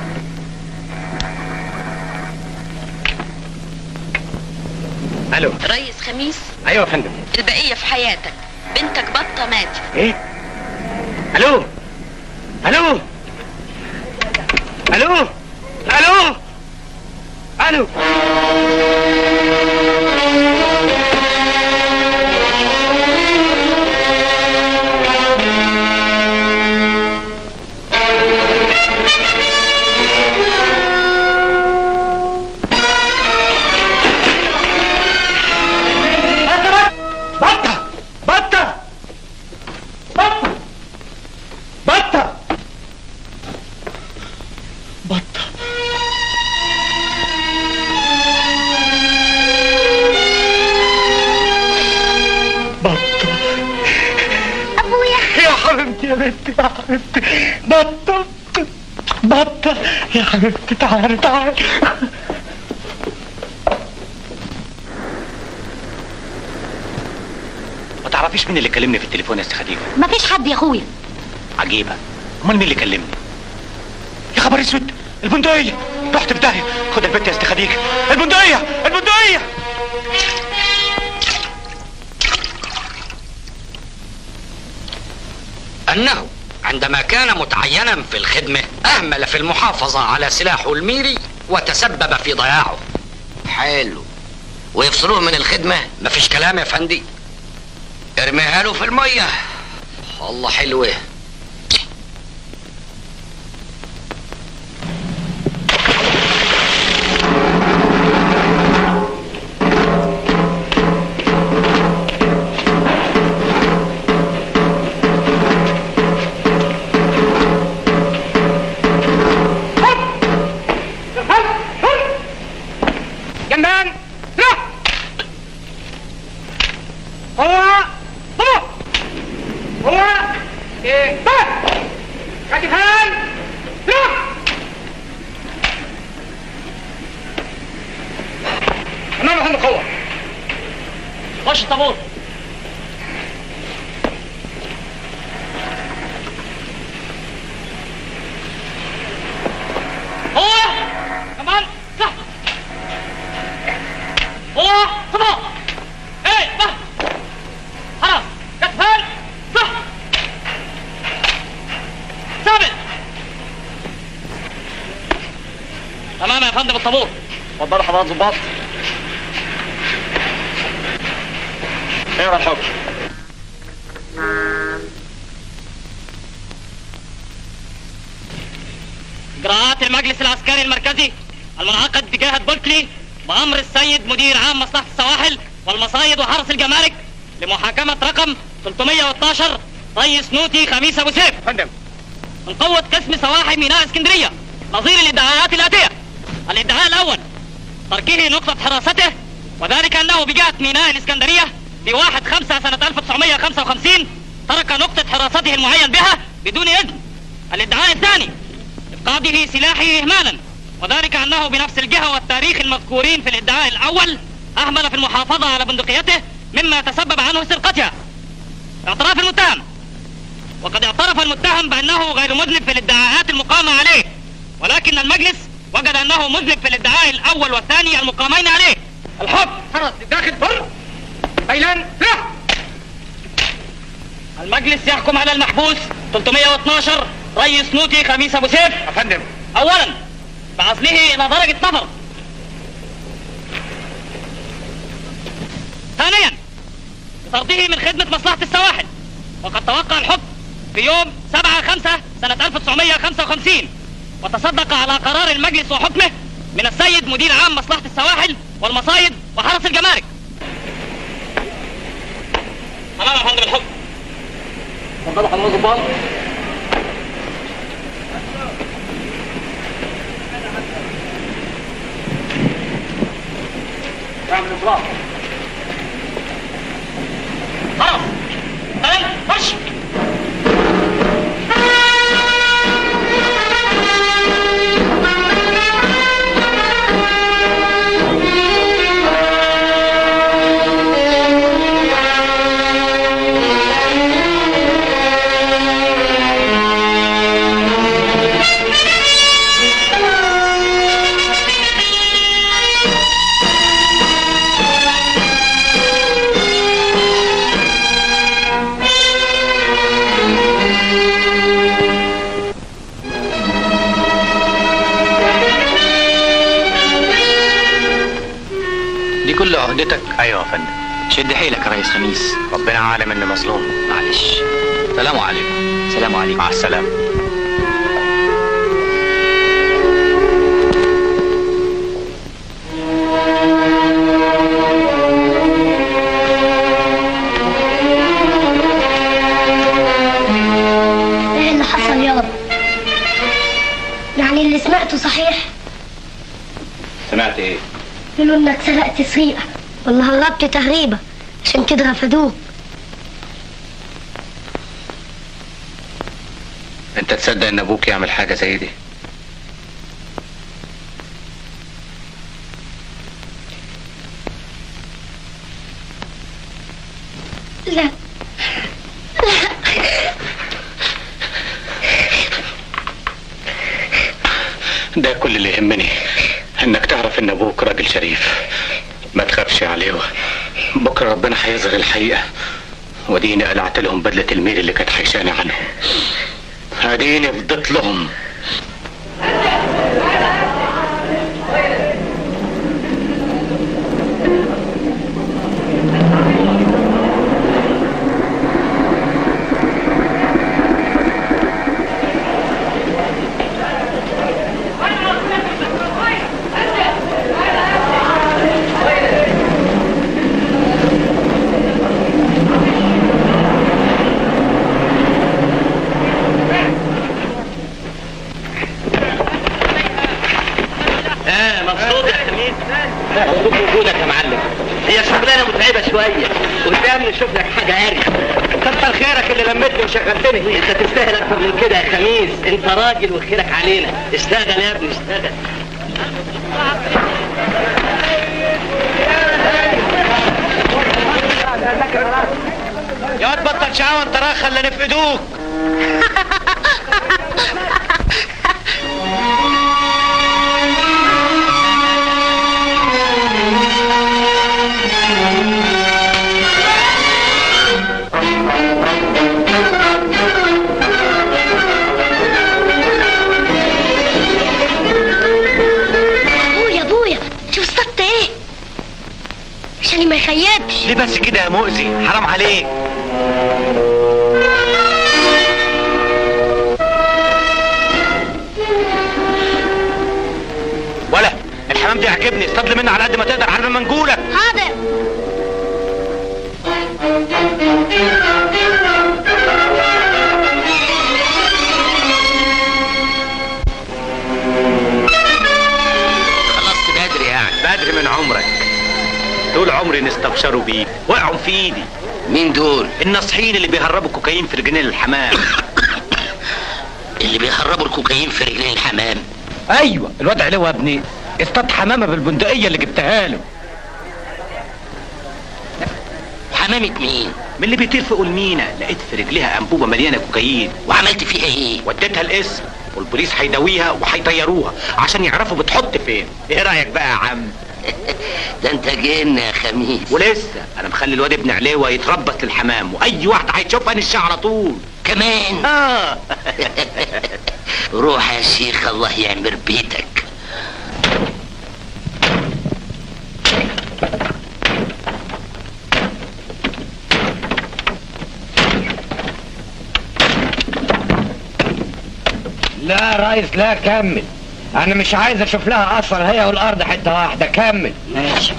الو ريس خميس ايوه يا فندم البقية في حياتك بنتك بطة ماتت ايه الو الو الو الو الو بطة بطة بطة بطة بطة بطة أبويا يا حبيبتي يا بنتي يا حبيبتي بطة بطة يا حبيبتي تعالي تعالي ما تعرفيش مين اللي كلمني في التليفون يا استاذ خديجه مفيش حد يا اخويا عجيبه امال مين اللي كلمني يا خبر اسود البندقيه رحت في داهيه خد البت يا استاذ خديجه البندقيه البندقيه أنه عندما كان متعينا في الخدمة أهمل في المحافظة على سلاحه الميري وتسبب في ضياعه حلو ويفصلوه من الخدمة مفيش كلام يا فندي ارميها له في المية الله حلوة جنبان روح هو هو هو ايه بس كتفان روح امام محمد قوة خش الطابور الطابور اتفضلوا حضرات ظباط اقرا الحكم إجراءات المجلس العسكري المركزي المنعقد بجهة بولكلي بأمر السيد مدير عام مصلحة السواحل والمصايد وحرس الجمارك لمحاكمة رقم 312 ريس نوتي خميس أبو سيف فندم من قوة قسم سواحل ميناء اسكندرية نظير الادعاءات الآتية الادعاء الأول تركه نقطة حراسته وذلك أنه بجهة ميناء الإسكندرية في 1 5 سنة 1955 ترك نقطة حراسته المعين بها بدون إذن الادعاء الثاني إفقاده سلاحه إهمالا وذلك أنه بنفس الجهة والتاريخ المذكورين في الادعاء الأول أهمل في المحافظة على بندقيته مما تسبب عنه سرقتها اعتراف المتهم وقد اعترف المتهم بأنه غير مذنب في الادعاءات المقامة عليه ولكن المجلس وجد أنه مذنب في الادعاء الأول والثاني المقامين عليه الحكم حرس داخل فر بيلان لا المجلس يحكم على المحبوس 312 ريس نوتي خميس ابو سيف افندم اولا بعزله الى درجة نفر ثانيا بطرده من خدمة مصلحة السواحل وقد توقع الحكم في يوم 7 5 سنة 1955 وتصدق على قرار المجلس وحكمه من السيد مدير عام مصلحة السواحل والمصايد وحرس الجمارك تمام يا فندم الحكم اتفضلوا حضرتك الضباط اعمل اطلاق خلاص تمام خش دي كل عهدتك ايوه يا فندم شد حيلك يا ريس خميس ربنا عالم اني مظلوم معلش سلام عليكم سلام عليكم مع السلامه ايه اللي حصل يابا يعني اللي سمعته صحيح سمعت ايه قالوا انك سرقت سرقة ولا هربت تهريبة عشان كده رفضوك انت تصدق ان ابوك يعمل حاجه زي دي لا ده كل اللي يهمني انك تعرف ان ابوك راجل شريف ما تخافش عليه بكره ربنا هيظهر الحقيقه وديني قلعت لهم بدله الميل اللي كانت حيشاني عنهم اديني فضيت لهم اه مبسوط يا خميس مبسوط بوجودك يا معلم هي شغلانه متعبه شويه قدام نشوف لك حاجه عارف كتر خيرك اللي لمتني وشغلتني انت تستاهل اكتر من كده يا خميس انت راجل وخيرك علينا اشتغل يا ابني اشتغل يا واد بطل شقاوة انت راخ اللي نفقدوك ابويا عشان ما يخيبش ليه بس كده يا مؤذي حرام عليك ولا الحمام دي عجبني اصطاد لي منه على قد ما تقدر على ما نقولك حاضر خلصت بدري يعني بدري من عمرك طول عمري نستبشروا بيك وقعوا في ايدي مين دول؟ الناصحين اللي بيهربوا كوكايين في رجلين الحمام اللي بيهربوا الكوكايين في رجلين الحمام ايوه الواد علوه يا ابني اصطاد حمامه بالبندقيه اللي جبتها له حمامة مين؟ من اللي بيطير فوق المينا لقيت في رجليها انبوبه مليانه كوكايين وعملت فيها ايه؟ وديتها القسم والبوليس هيداويها وهيطيروها عشان يعرفوا بتحط فين ايه رايك بقى يا عم ده انت جن يا خميس ولسه انا مخلي الواد ابن عليوه يتربص للحمام واي واحد هيشوفها نشها على طول كمان اه روح يا شيخ الله يعمر بيتك لا يا ريس لا كمل انا مش عايز اشوف لها اثر هي والارض حته واحده كمل ماشي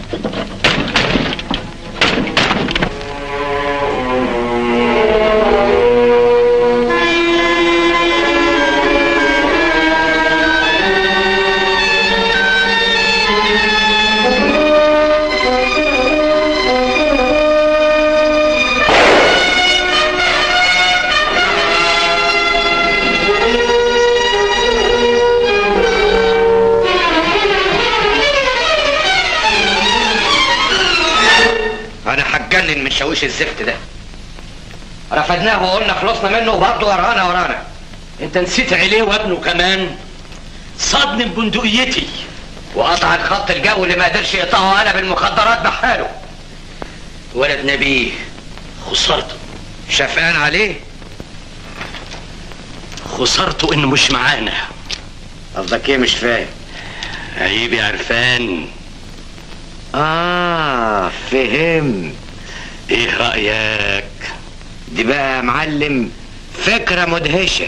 انا هتجنن من شاويش الزفت ده رفدناه وقلنا خلصنا منه وبرضه ورانا ورانا انت نسيت عليه وابنه كمان صدني ببندقيتي وقطع الخط الجوي اللي ما قدرش يقطعه انا بالمخدرات بحاله ولد نبيه خسرته شفقان عليه خسرته انه مش معانا قصدك ايه مش فاهم عيب يا عرفان اه فهم ايه رأيك دي بقى يا معلم فكرة مدهشة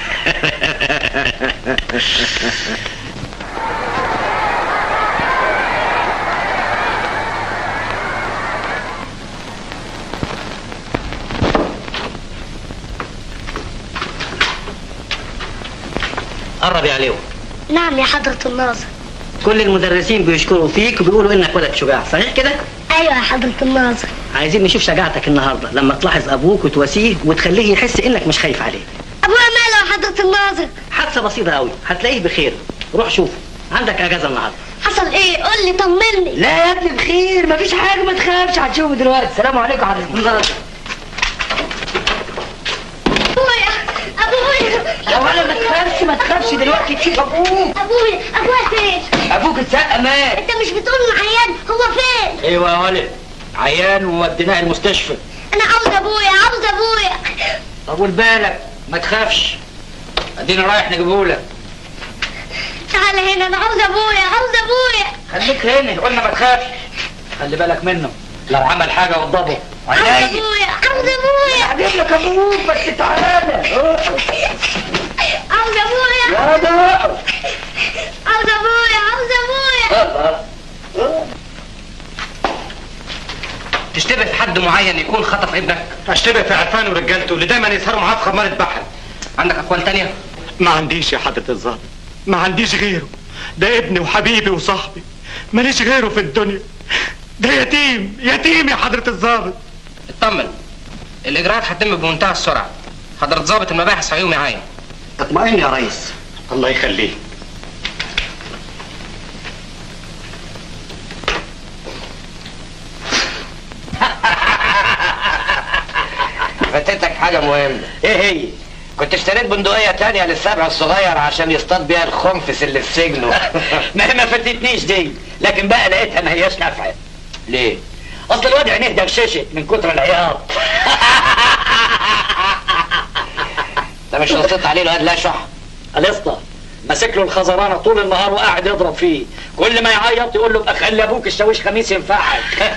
قرب يا عليو نعم يا حضرة الناظر كل المدرسين بيشكروا فيك وبيقولوا انك ولد شجاع صحيح كده ايوه يا حضرة الناظر عايزين نشوف شجاعتك النهارده لما تلاحظ ابوك وتواسيه وتخليه يحس انك مش خايف عليه ابويا ماله يا حضرة الناظر حادثه بسيطه قوي هتلاقيه بخير روح شوفه عندك اجازه النهارده حصل ايه قول لي طمني لا يا ابني بخير مفيش حاجه ما تخافش هتشوفه دلوقتي السلام عليكم حضرتك ابويا ابويا يا ولا ما تخافش ما تخافش دلوقتي تشوف ابوك ابويا ابويا فين ابوك اتسقى مات انت مش بتقول انه عيان هو فين ايوه يا ولد عيان ووديناه المستشفى انا عاوز ابويا عاوز ابويا طول بالك ما تخافش ادينا رايح نجيبهولك تعال هنا انا عاوز ابويا عاوز ابويا خليك هنا قلنا ما تخافش خلي بالك منه لو عمل حاجه وضبه عاوز ابويا عاوز ابويا هجيب لك ابوك بس تعالى عاوز ابويا يا ده عاوز ابويا عاوز ابويا تشتبه في حد معين يكون خطف ابنك اشتبه في عرفان ورجالته اللي دايما يسهروا معاه في خمارة بحر عندك اقوال تانية ما عنديش يا حضرة الظابط ما عنديش غيره ده ابني وحبيبي وصاحبي ماليش غيره في الدنيا ده يتيم يتيم يا حضرة الظابط اطمن الاجراءات هتتم بمنتهى السرعه حضرة ضابط المباحث هيقوم يعاين اطمئن يا ريس الله يخليه فاتتك حاجة مهمة ايه هي؟ كنت اشتريت بندقية تانية للسبع الصغير عشان يصطاد بيها الخنفس اللي في سجنه ما هي ما فاتتنيش دي لكن بقى لقيتها ما هياش نافعه ليه؟ اصل الواد عينيه دغششت من كتر العياط انت مش نصيت عليه الواد لا شح الاسطى ماسك له الخزرانه طول النهار وقاعد يضرب فيه كل ما يعيط يقول له ابقى خلي ابوك الشاويش خميس ينفعك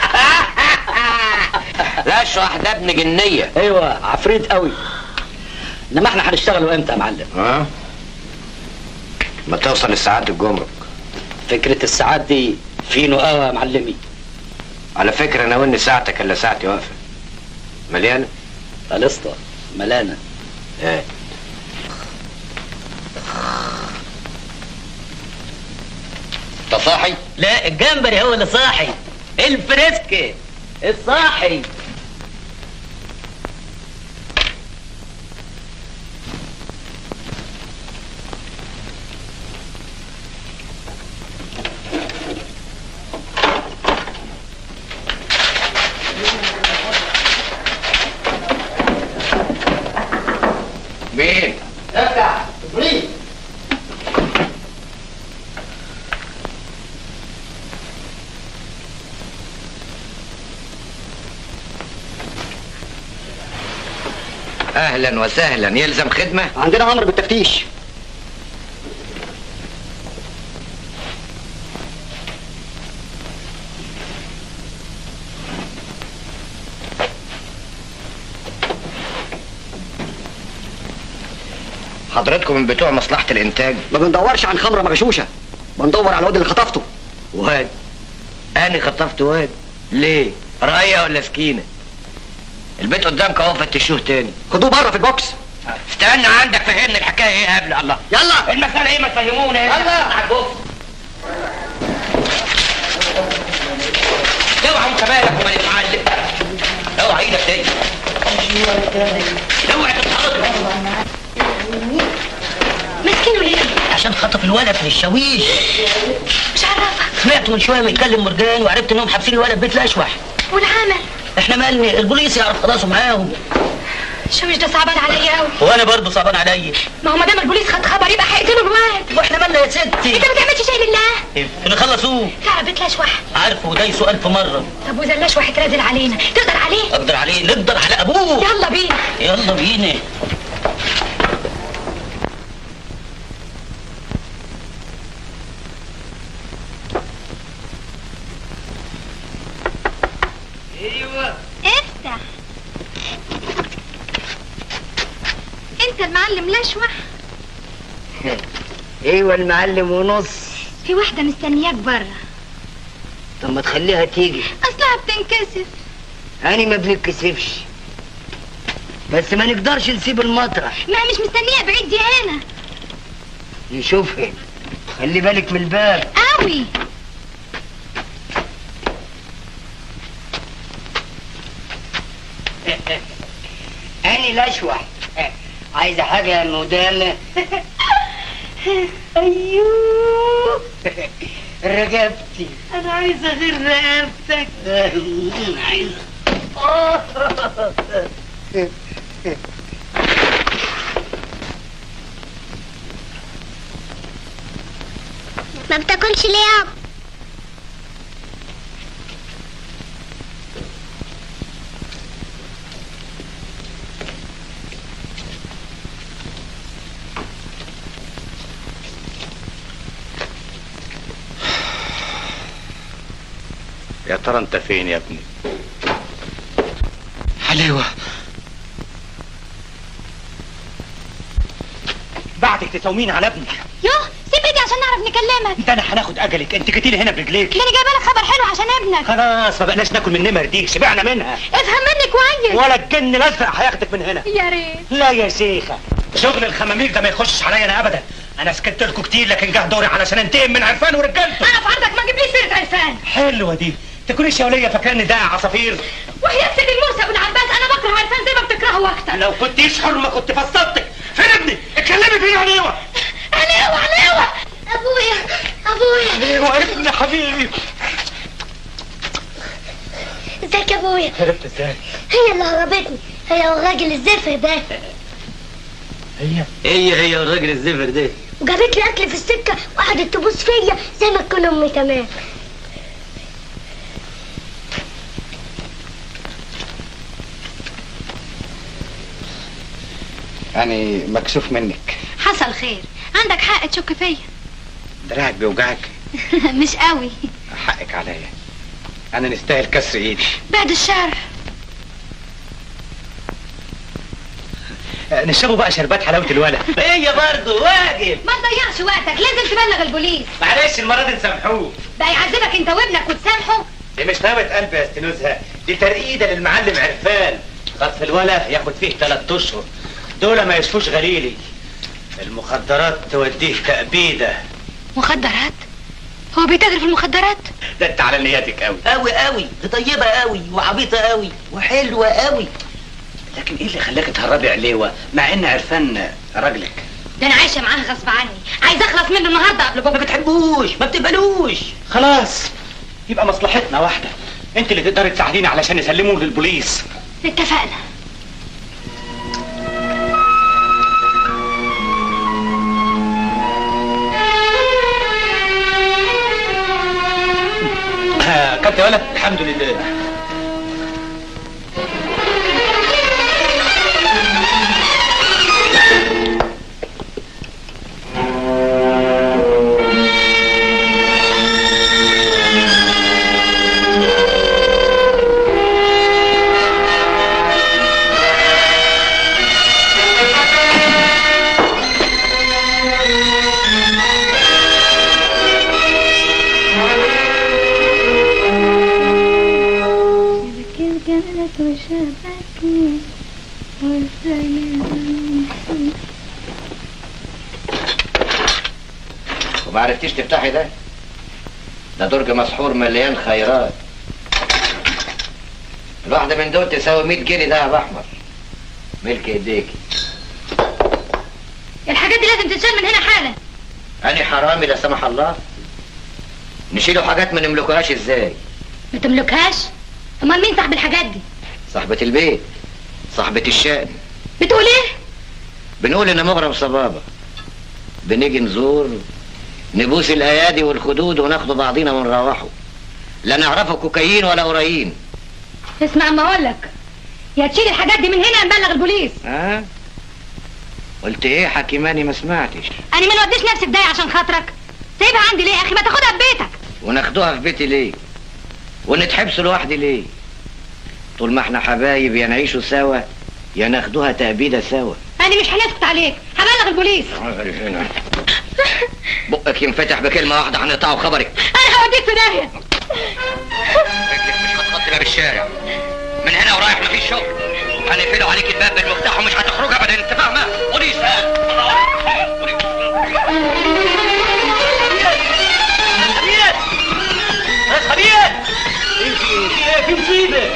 لا اشرح ده ابن جنيه ايوه عفريت قوي انما احنا هنشتغلوا امتى يا معلم ها ما توصل الساعات الجمرك فكره الساعات دي فينو قوي يا معلمي على فكره انا واني ساعتك الا ساعتي واقفه مليانه الاسطى ملانه ايه انت صاحي لا الجمبري هو اللي صاحي الفريسكي الصاحي مين افتح بريد اهلا وسهلا يلزم خدمه عندنا امر بالتفتيش حضرتكم من بتوع مصلحه الانتاج ما بندورش عن خمره مغشوشه بندور على الواد اللي خطفته واد انا خطفت واد ليه رأية ولا سكينة البيت قدامك اهو فتشوه تاني خدوه بره في البوكس استنى عندك فهمني الحكايه ايه قبل الله يلا المسألة ايه ما تفهمونا يلا. على البوكس اوعى انت مالك ومال المعلم اوعى ايدك تاني اوعى تتحرك مسكينه ليه؟ عشان خطف الولد من الشاويش مش عارفة سمعت من شويه بيتكلم مرجان وعرفت انهم حابسين الولد بيت الاشوح والعمل احنا مالنا البوليس يعرف خلاص معاهم الشاويش ده صعبان عليا قوي وانا برضه صعبان عليا ما هو ما دام البوليس خد خبر يبقى هيقتلوا الواد واحنا مالنا يا ستي انت ما تعملش شيء لله اللي خلصوه تعرف بتلاش واحد عارفه وده سؤال في مره طب واذا لاش واحد رازل علينا تقدر عليه اقدر عليه نقدر على ابوه يلا بينا يلا بينا ايوه افتح انت المعلم لشوح ايوه المعلم ونص في واحدة مستنياك بره طب ما تخليها تيجي اصلها بتنكسف انا ما بنتكسفش بس ما نقدرش نسيب المطرح ما هي مش مستنية بعيد دي هنا نشوفها خلي بالك من الباب قوي أنا لشوح عايزة حاجة يا مدامة أيوه رقبتي أنا عايزة غير رقبتك عايزة ما بتاكلش ليه يابا يا ترى انت فين يا ابني حلاوة بعدك تساومين على ابنك يوه سيب ايدي عشان نعرف نكلمك ده انا هناخد اجلك انت جيتي لي هنا برجليك ده انا جايبه لك خبر حلو عشان ابنك خلاص ما بقناش ناكل من النمر دي شبعنا منها افهم مني كويس ولا الجن الازرق هياخدك من هنا يا ريت لا يا شيخة شغل الخمامير ده ما يخشش عليا انا ابدا انا سكت لكم كتير لكن جه دوري علشان انتقم من عرفان ورجالته انا في عرضك ما تجيبليش سيره عرفان حلوه دي تكونيش يا وليه فاكراني ده عصافير وهي سيد الموسى والعباس انا بكره عرفان زي ما بتكرهه اكتر لو كنتيش حر ما كنت فصلتك فين ابني اتكلمي فين عليوه عليوه عليوه ابويا ابويا ايوه ابني حبيبي ازيك يا ابويا عرفت ازاي هي اللي هربتني هي والراجل الزفر ده هي هي هي الراجل الزفر ده وجابت لي اكل في السكه وقعدت تبوس فيا زي ما تكون امي كمان يعني مكسوف منك حصل خير عندك حق تشك فيا دراعك بيوجعك مش قوي حقك عليا انا نستاهل كسر ايدي بعد الشر آه، نشربوا بقى شربات حلاوه الولد هي برضه واجب ما تضيعش وقتك لازم تبلغ البوليس معلش المره دي نسامحوه ده يعذبك انت وابنك وتسامحه دي مش نوبة قلب يا استنوزها دي ترقيدة للمعلم عرفان خطف الولا ياخد فيه ثلاث اشهر دول ما يشفوش غليلي المخدرات توديه تأبيدة مخدرات هو بيتاجر في المخدرات ده انت على نياتك قوي قوي قوي دي طيبه قوي وعبيطه قوي وحلوه قوي لكن ايه اللي خلاك تهربي عليوة مع ان عرفان راجلك ده انا عايشه معاه غصب عني عايز اخلص منه النهارده قبل بكره ما بتحبوش ما بتقبلوش خلاص يبقى مصلحتنا واحدة انت اللي تقدري تساعديني علشان نسلمه للبوليس اتفقنا آه، كنت يا ولد الحمد لله الجنة وشبكني والسلام وما عرفتيش تفتحي ده ده درج مسحور مليان خيرات الواحدة من دول تساوي 100 جنيه دهب أحمر ملك ايديكي الحاجات دي لازم تتشال من هنا حالا أنا حرامي لا سمح الله نشيلوا حاجات ما نملكوهاش ازاي ما تملكهاش امال مين صاحب الحاجات دي صاحبة البيت صاحبة الشأن بتقول ايه بنقول ان مغرم صبابة بنيجي نزور نبوس الايادي والخدود وناخد بعضينا ونروحوا لا نعرفه كوكايين ولا قرايين اسمع اما اقول لك يا تشيل الحاجات دي من هنا نبلغ البوليس ها قلت ايه حكيماني ما سمعتش انا ما نوديش نفسي في داهيه عشان خاطرك سايبها عندي ليه يا اخي ما تاخدها في بيتك وناخدوها في بيتي ليه ونتحبس لوحدي ليه طول ما احنا حبايب يا نعيشوا سوا يا ناخدوها تأبيدة سوا انا مش هنسكت عليك هبلغ البوليس هنا بقك ينفتح بكلمة واحدة هنقطعوا خبرك انا هوديك في داهيه رجلك مش هتخطي باب الشارع من هنا ورايح مفيش شغل هنقفلوا عليك الباب بالمفتاح ومش هتخرج ابدا انت فاهمه بوليس ها خبير يا خبير في في مصيبه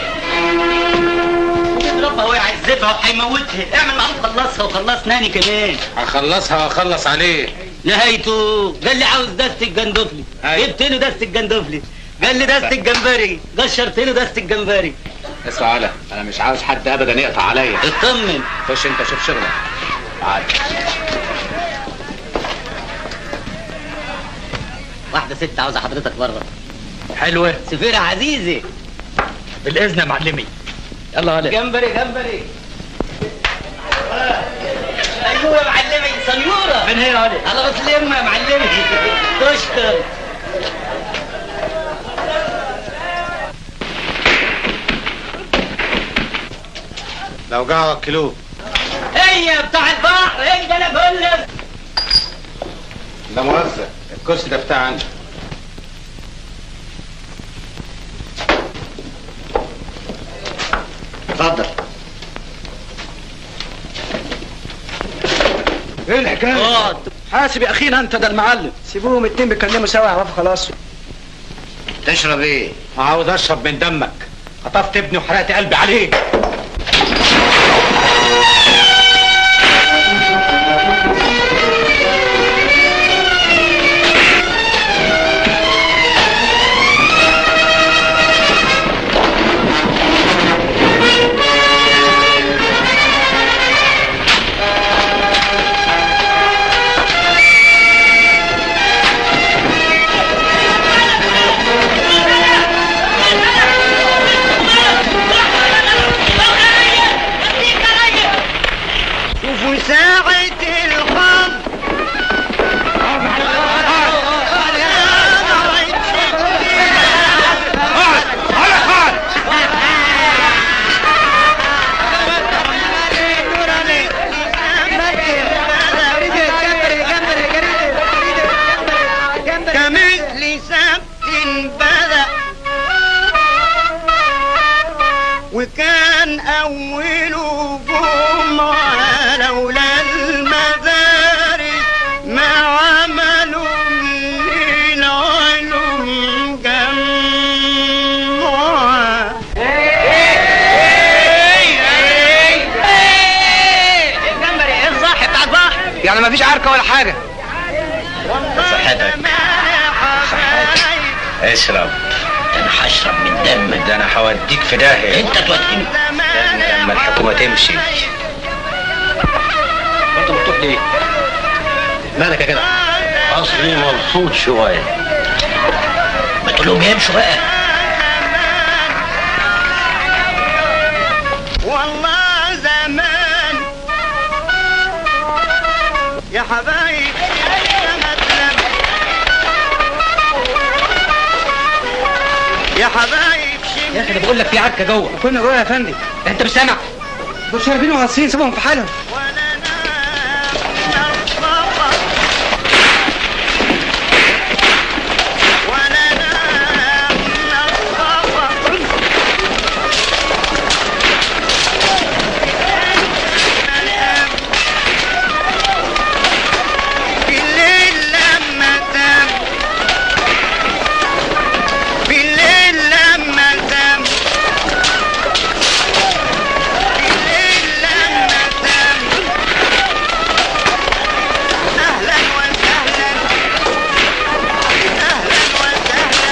يضربها ويعذبها وهيموتها اعمل معروف خلصها وخلصناني كمان هخلصها واخلص عليه نهايته قال لي عاوز دست الجندفلي جبت له دست الجندفلي قال لي دست الجمبري قشرت له دست الجمبري اسمع على انا مش عاوز حد ابدا يقطع عليا اطمن خش انت شوف شغلك تعال واحده ست عاوزه حضرتك بره حلوة سفيرة عزيزي بالاذن يا معلمي يلا غالي جمبري جمبري ايوه يا معلمي سنيوره من هنا غالي على غسل يمه يا معلمي تشكر لو جاء وكلوه هي بتاع البحر هي انا بقول لك ده مؤاخذة الكرسي ده بتاع انت اتفضل ايه الحكايه؟ حاسب يا اخينا انت ده المعلم سيبوهم اتنين بيتكلموا سوا يعرفوا خلاص تشرب ايه؟ عاوز اشرب من دمك خطفت ابني وحرقت قلبي عليه وكان أوله جمعة لولا المدارس ما عملوا من العلوم جمعة الجمبري ايه الصح بتاع البحر يعني مفيش عركه ولا حاجه صحتك اشرب انا هشرب من دمك ده انا هوديك في داهيه انت توديني لما الحكومه تمشي انت مفتوح ليه؟ مالك يا جدع اصلي مبسوط شويه ما تقول لهم يمشوا بقى والله زمان يا حبايب يا حبايب يا اخي ده بقول لك في عركه جوه كنا جوه يا فندم انت مش سامع دول شاربين وعاصين سيبهم في حالهم بالليل لما تم بالليل لما تم بالليل لما تم اهلا وسهلا اهلا وسهلا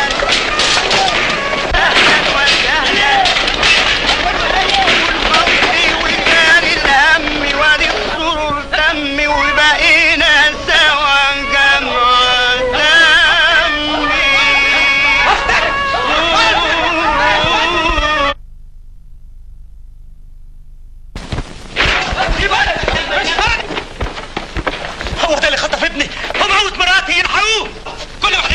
اهلا وسهلا والفضل وكان الهم وادي السرور تم وبقينا سوا جمعة هو ده اللي خطف ابني هو موت مراتي يلحقوه كل واحد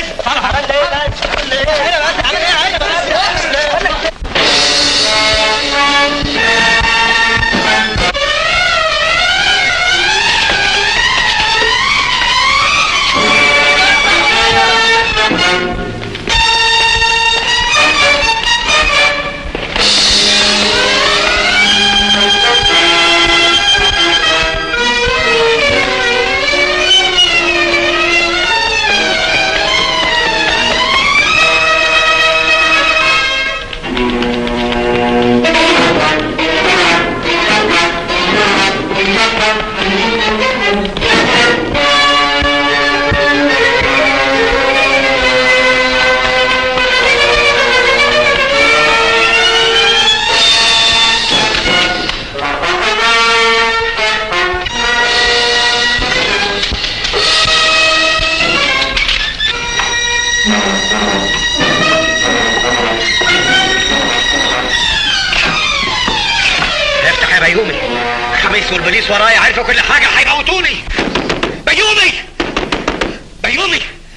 افتح يا بيومي خميس والبوليس ورايا عارفه كل حاجه هيموتوني بيومي بيومي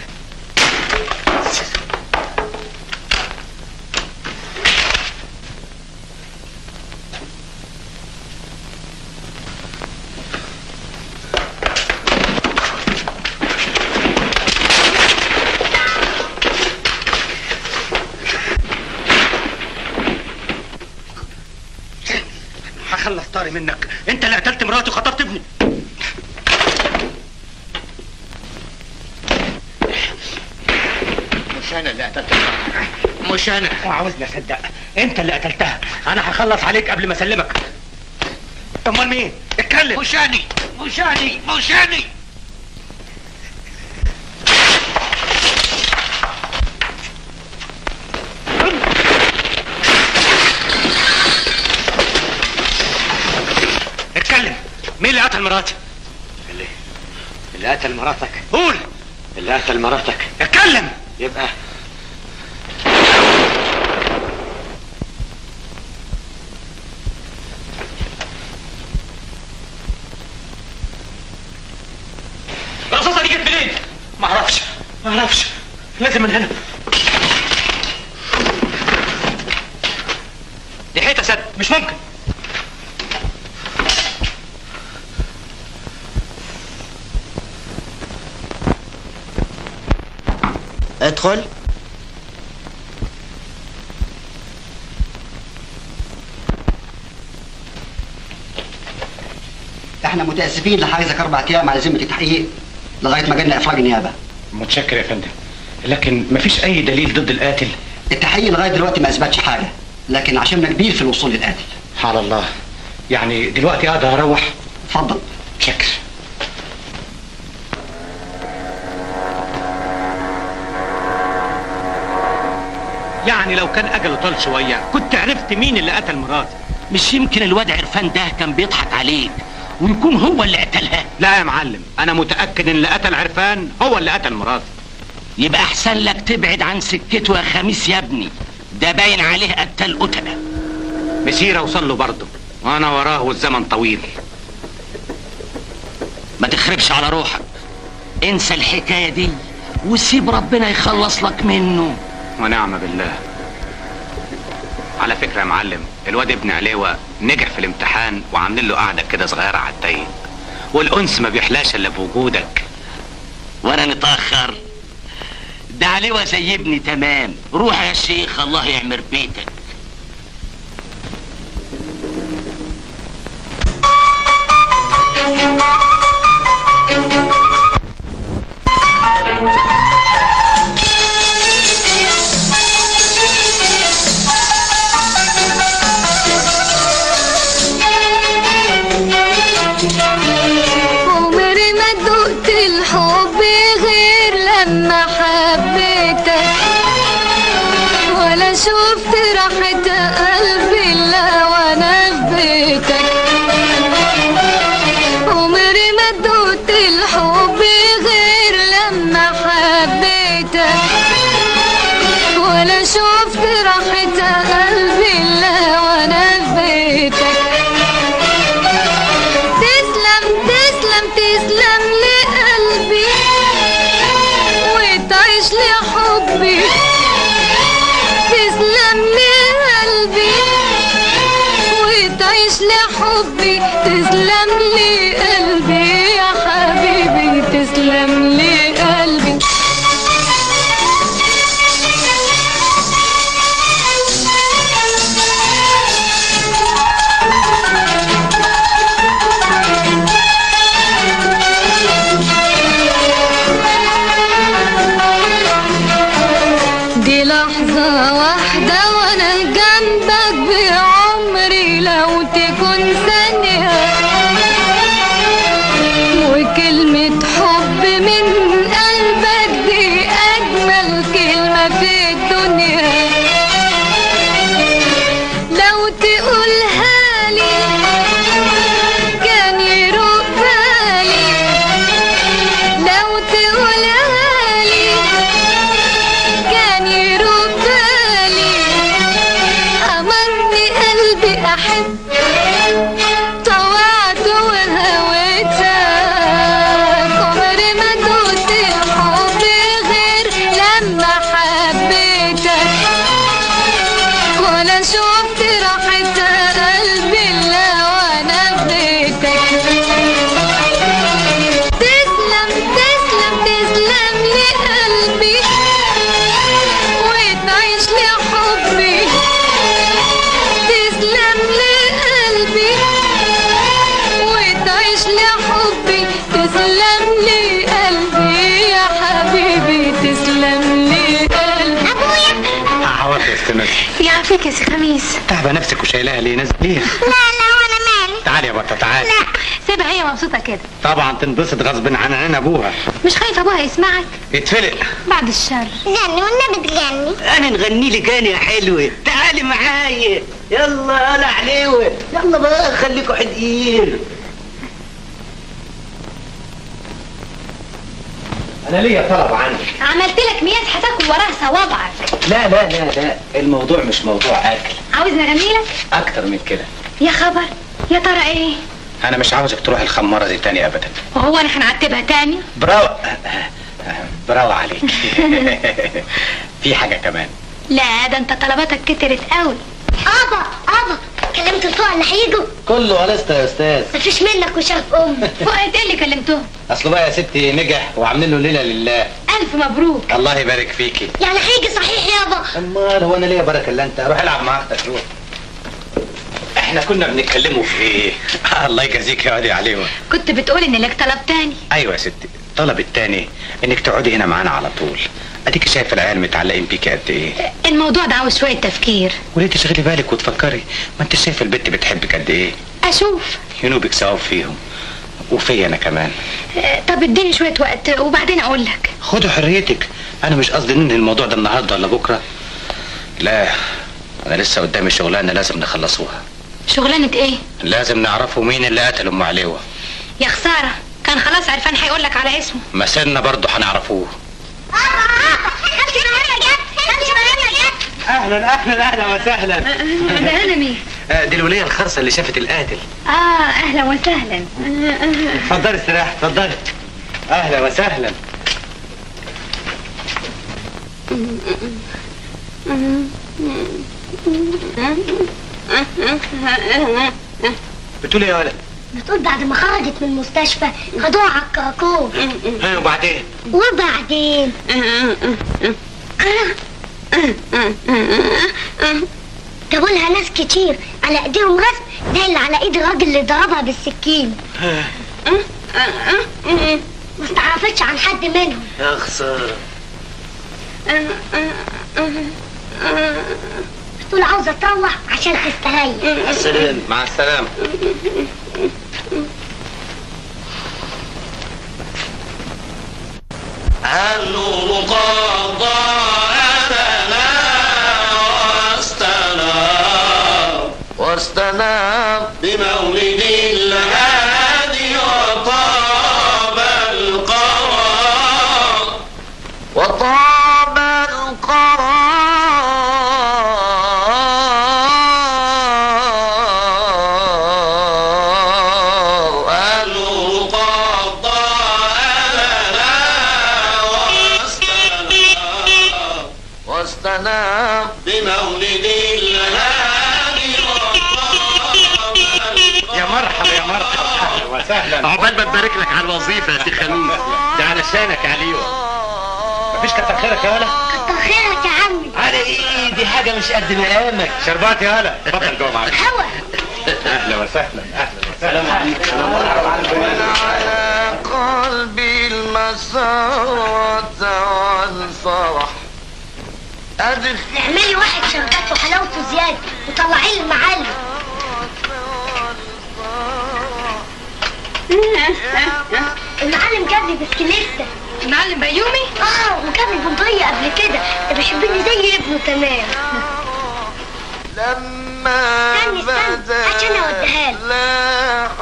هخلص طاري منك انت اللي قتلت مراتي وخطفت ابني مش انا اللي قتلت مش انا وعاوزني اصدق انت اللي قتلتها انا هخلص عليك قبل ما اسلمك امال مين اتكلم مش انا مش انا مش انا اتكلم مين اللي قتل مراتي اللي قتل مراتك قول اللي قتل مراتك اتكلم يبقى الرصاصه دي جت منين ما اعرفش ما اعرفش لازم من هنا دي حيطه سد مش ممكن ادخل احنا متاسفين لحجزك اربع ايام على ذمه التحقيق لغايه ما جالنا افراج النيابه متشكر يا فندم لكن مفيش اي دليل ضد القاتل التحقيق لغايه دلوقتي ما اثبتش حاجه لكن عشمنا كبير في الوصول للقاتل على الله يعني دلوقتي اقدر اروح اتفضل شكر يعني لو كان اجله طال شويه كنت عرفت مين اللي قتل مراتي مش يمكن الواد عرفان ده كان بيضحك عليك ويكون هو اللي قتلها لا يا معلم انا متاكد ان اللي قتل عرفان هو اللي قتل مراتي يبقى احسن لك تبعد عن سكته يا خميس يا ابني ده باين عليه قتل قتله مسير اوصل له برضه وانا وراه والزمن طويل ما تخربش على روحك انسى الحكايه دي وسيب ربنا يخلص لك منه ونعم بالله على فكره يا معلم الواد ابن عليوه نجح في الامتحان وعاملين له قعده كده صغيره على الضيق والانس ما بيحلاش الا بوجودك وانا نتاخر ده عليوه زي ابني تمام روح يا شيخ الله يعمر بيتك عمري ما دقت الحب غير لما حبيتك ولا شفت راحة قلبي الا وانا في بيتك عمري ما دقت الحب غير لما حبيتك ولا شفت راحة قلبي الا وانا في بيتك تسلم تسلم تسلم لقلبي وتعيش لحبي تسلم لقلبي وتعيش لحبي تسلم لقلبي يا حبيبي تسلم لقلبي دي لحظة واحدة وانا جنبك بعمري لو تكون ثانية وكلمة حب من قلبك دي أجمل كلمة في الدنيا لو تقولها لي كان يروق بالي لو تقولها لي كان يروق بالي أمرني قلبي أحب طوعت وهويتك عمري ما دوت الحب غير لما حبيتك ولا شفت راحة قلبي إلا وأنا في بيتك تسلم تسلم تسلم لقلبي وتعيش لحبي تسلم لقلبي وتعيش لحبي تسلم لقلبي يا حبيبي تسلم لقلبي ابويا عواطف يا استاذ يعافيك يا سي خميس تعبه نفسك وشايلها ليه نازل ليه لا لا وانا مالي تعالي يا بطه تعالي لا سيبها هي مبسوطه كده طبعا تنبسط غصب عن عين ابوها مش خايف ابوها يسمعك يتفلق بعد الشر غني والنبي تغني انا نغني لك انا يا حلوه تعالي معايا يلا انا عليوه يلا بقى خليكوا حدقين انا ليا طلب عنك عملت لك مياه هتاكل وراها صوابعك لا لا لا لا الموضوع مش موضوع اكل عاوزني اغني لك اكتر من كده يا خبر يا ترى ايه انا مش عاوزك تروح الخماره دي تاني ابدا وهو انا هنعتبها تاني براو براو عليك في حاجه كمان لا ده انت طلباتك كترت قوي ابا ابا كلمت الفقراء اللي هيجوا كله ولست يا استاذ مفيش منك وشرف ام فؤاد ايه اللي كلمتهم اصله بقى يا ستي نجح وعاملين له ليله لله الف مبروك الله يبارك فيكي يعني هيجي صحيح يابا امال هو انا ليا بركه الا انت روح العب مع اختك روح احنا كنا بنتكلموا في ايه الله يجازيك يا واد يا عليوه كنت بتقول ان لك طلب تاني ايوه يا ستي الطلب التاني انك تقعدي هنا معانا على طول اديك شايف العيال متعلقين بيكي قد ايه الموضوع ده عاوز شويه تفكير وليه تشغلي بالك وتفكري ما انت شايف البت بتحبك قد ايه اشوف ينوبك ثواب فيهم وفي انا كمان آه، طب اديني شويه وقت وبعدين اقول لك خدوا حريتك انا مش قصدي ننهي الموضوع ده النهارده ولا بكره لا انا لسه قدامي شغلانه لازم نخلصوها شغلانه ايه لازم نعرفوا مين اللي قتل ام عليوه يا خساره كان خلاص عرفان هيقول لك على اسمه مسيرنا برضه هنعرفوه اهلا اهلا اهلا وسهلا ده انا مين آه، دي الوليه الخرصه اللي شافت القاتل اه اهلا وسهلا اتفضلي استريح اتفضلي اهلا وسهلا بتقول ايه يا ولد بتقول بعد ما خرجت من المستشفى خدوها على الكراكون ها وبعدين وبعدين جابوا لها ناس كتير على ايديهم رسم زي اللي على ايد الراجل اللي ضربها بالسكين ما استعرفتش عن حد منهم يا خساره بتقول عاوزه تروح عشان تستريح السلام مع السلامه النور قد ضاءنا واستنار واستنار بمولد الهادي وطاب القرار وطاب القرار النور قد ضاءنا واستنار واستنار بمولد الهادي يا مرحبا يا مرحبا اهلا وسهلا عقبال ما تبارك لك على الوظيفه يا سي خميس ده علشانك يا عليوه مفيش كتر خيرك يا ولا كتر خيرك يا عمي على ايه دي حاجه مش قد مقامك شربات يا ولا اتفضل جوه معاك هوا اهلا وسهلا اهلا وسهلا على قلبي المسرة والفرح أدخل اعملي واحد شربات وحلاوته زياده وطلعيه للمعلم المعلم جاب لي بسكليتة المعلم بيومي اه وجاب لي بندقية قبل كده ده بيحبني زي ابنه تمام لما استني استني عشان اوديها له لاح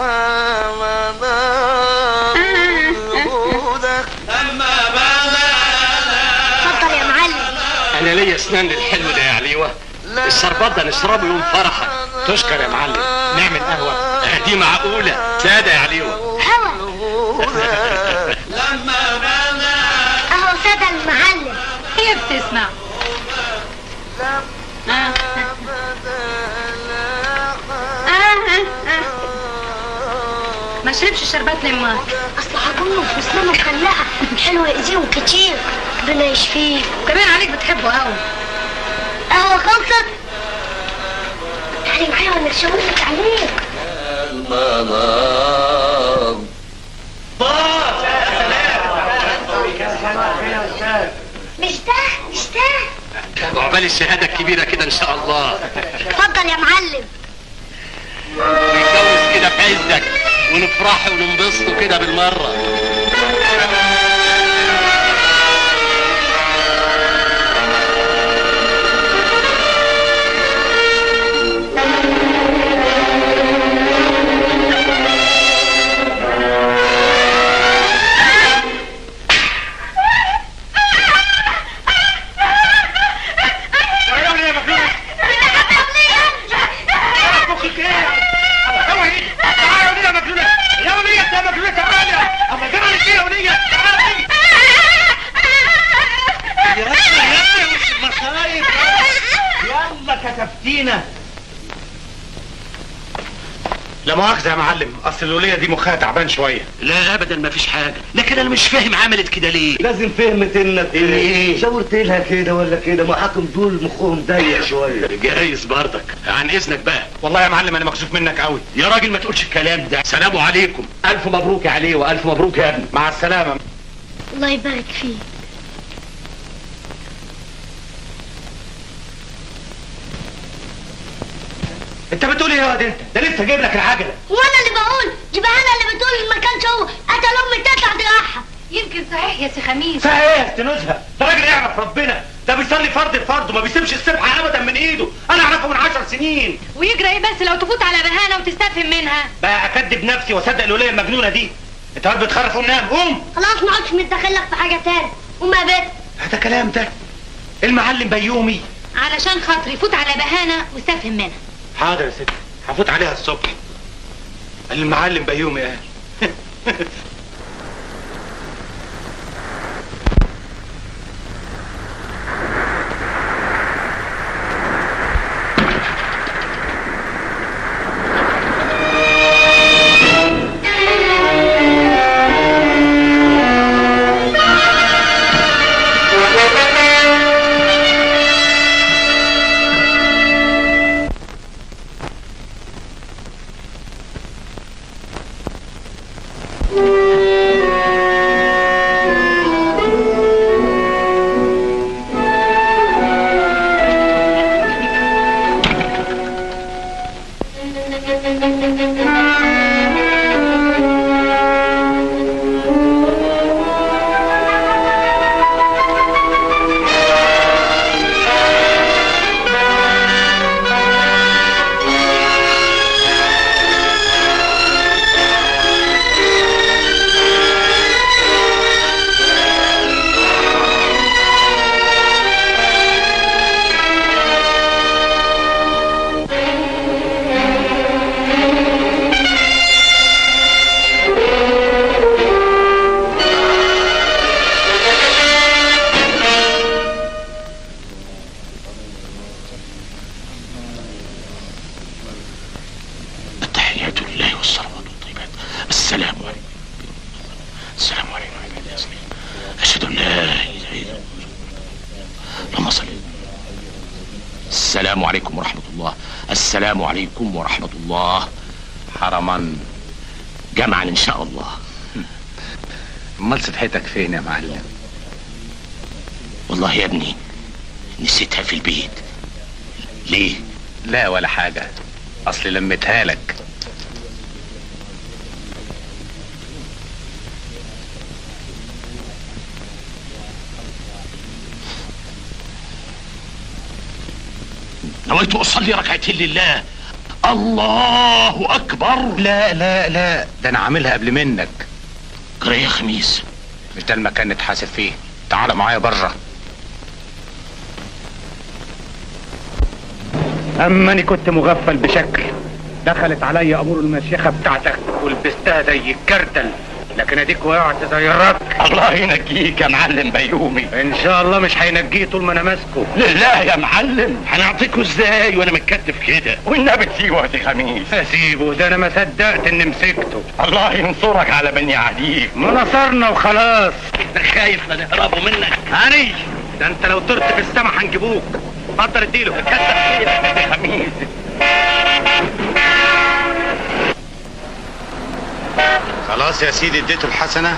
منادك لما اتفضل يا معلم انا ليا اسنان للحلو ده يا عليوه الشربات ده نشربه يوم فرحك تشكر يا معلم نعمل قهوه آه، دي معقوله ساده يا عليوه هوا اهو سادة المعلم هي بتسمع آه. آه، آه، آه. ما شربش الشربات لما اصل عجوز واسنانه مخلعه حلو يأذيهم كتير ربنا يشفيه كمان عليك بتحبه قوي قهوة خلصت تعالي معايا وانا اشاورلك عليه المنام مش ده مش ده عقبال الشهاده الكبيره كده ان شاء الله اتفضل يا معلم نتجوز كده في عزك ونفرح وننبسط كده بالمره يا ولية يا مجنونة يا ولية يا مجنونة تعالى لا مؤاخذة يا معلم اصل الولية دي مخها تعبان شوية لا ابدا ما فيش حاجه لكن انا مش فاهم عملت كده ليه لازم فهمت انك ايه شاورت لها كده ولا كده محاكم دول مخهم ضيق شويه جايز برضك عن اذنك بقى والله يا معلم انا مكسوف منك قوي يا راجل ما تقولش الكلام ده سلام عليكم الف مبروك يا علي والف مبروك يا ابني مع السلامة الله يبارك فيك انت بتقول ايه يا واد انت ده لسه جايب لك العجلة وانا اللي بقول دي بقى انا اللي بتقول ما كانش هو قتل امي تطلع تريحها يمكن صحيح يا سي خميس صحيح ايه استنوزها ده راجل يعرف ربنا ده بيصلي فرض الفرض وما بيسيبش السبحة ابدا من ايده انا اعرفه من عشر سنين ويجرى ايه بس لو تفوت على بهانه وتستفهم منها بقى اكدب نفسي واصدق الولية المجنونة دي انت واد بتخرف ونام قوم خلاص ما عادش متدخلك في حاجه تاني قوم يا بنت هذا كلام ده المعلم بيومي علشان خاطري فوت على بهانه واستفهم منها حاضر يا ستي هفوت عليها الصبح المعلم بيومي قال التحيات لله والصلوات والطيبات السلام عليكم السلام عليكم ورحمة الله وبركاته أشهد أن لا إله إلا الله اللهم صل السلام عليكم ورحمة الله السلام عليكم ورحمة الله حرما جمعا إن شاء الله امال سبحتك فين يا معلم والله يا ابني نسيتها في البيت ليه لا ولا حاجة اصل لمتها لك نويت أصلي ركعتين لله الله أكبر لا لا لا ده انا عاملها قبل منك جرى يا خميس مش ده المكان نتحاسب فيه تعال معايا بره اما اني كنت مغفل بشكل دخلت عليا امور المشيخه بتاعتك ولبستها زي الكرتل لكن اديك وقعت زي الرك الله ينجيك يا معلم بيومي ان شاء الله مش هينجيه طول ما انا ماسكه لله يا معلم هنعطيكوا ازاي وانا متكتف كده والنبي تسيبه يا خميس اسيبه ده انا ما صدقت اني مسكته الله ينصرك على بني عديك ما نصرنا وخلاص انت خايف لا نهربوا منك هاني ده انت لو طرت في السما هنجيبوك اتفضل اديله كتر خيرك يا خميس خلاص يا سيدي اديته الحسنة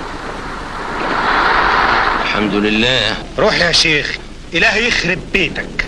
الحمد لله روح يا شيخ الهي يخرب بيتك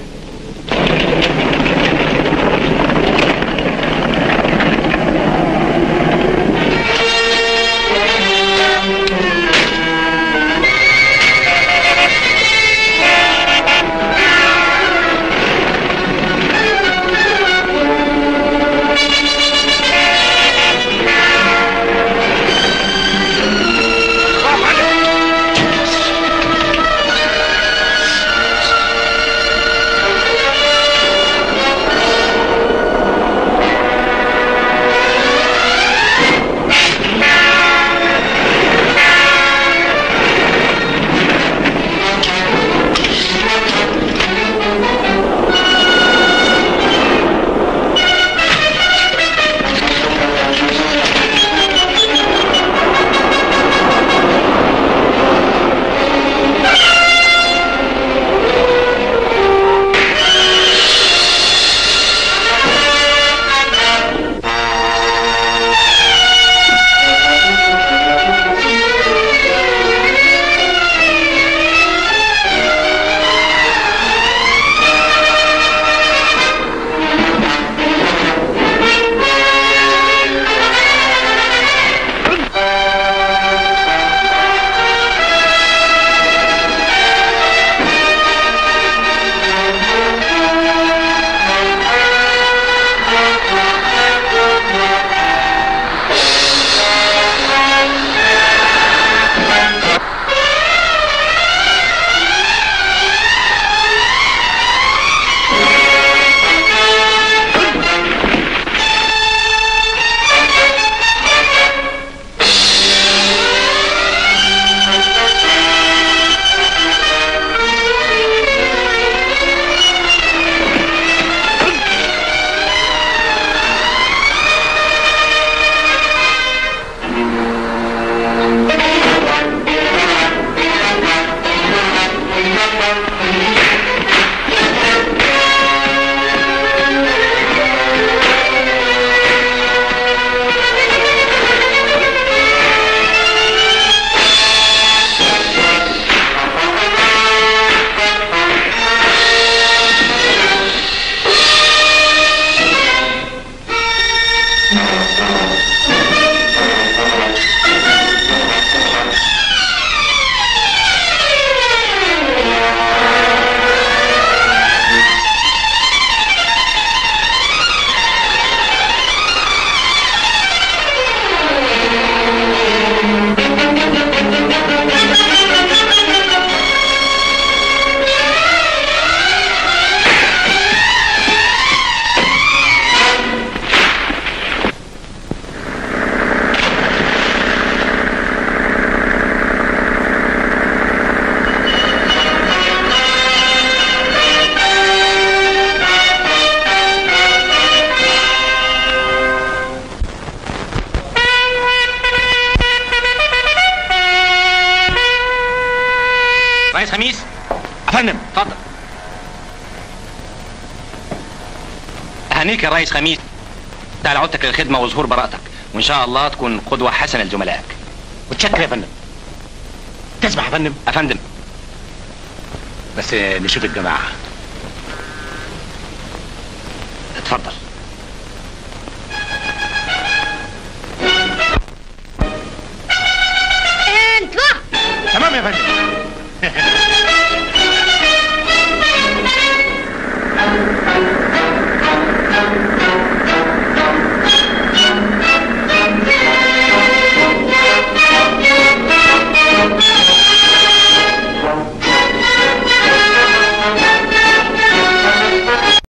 يهنيك يا ريس خميس على عودتك للخدمه وظهور براءتك وان شاء الله تكون قدوه حسنه لزملائك متشكر يا فندم تسمح يا فندم يا فندم بس نشوف الجماعه اتفضل انت تمام يا فندم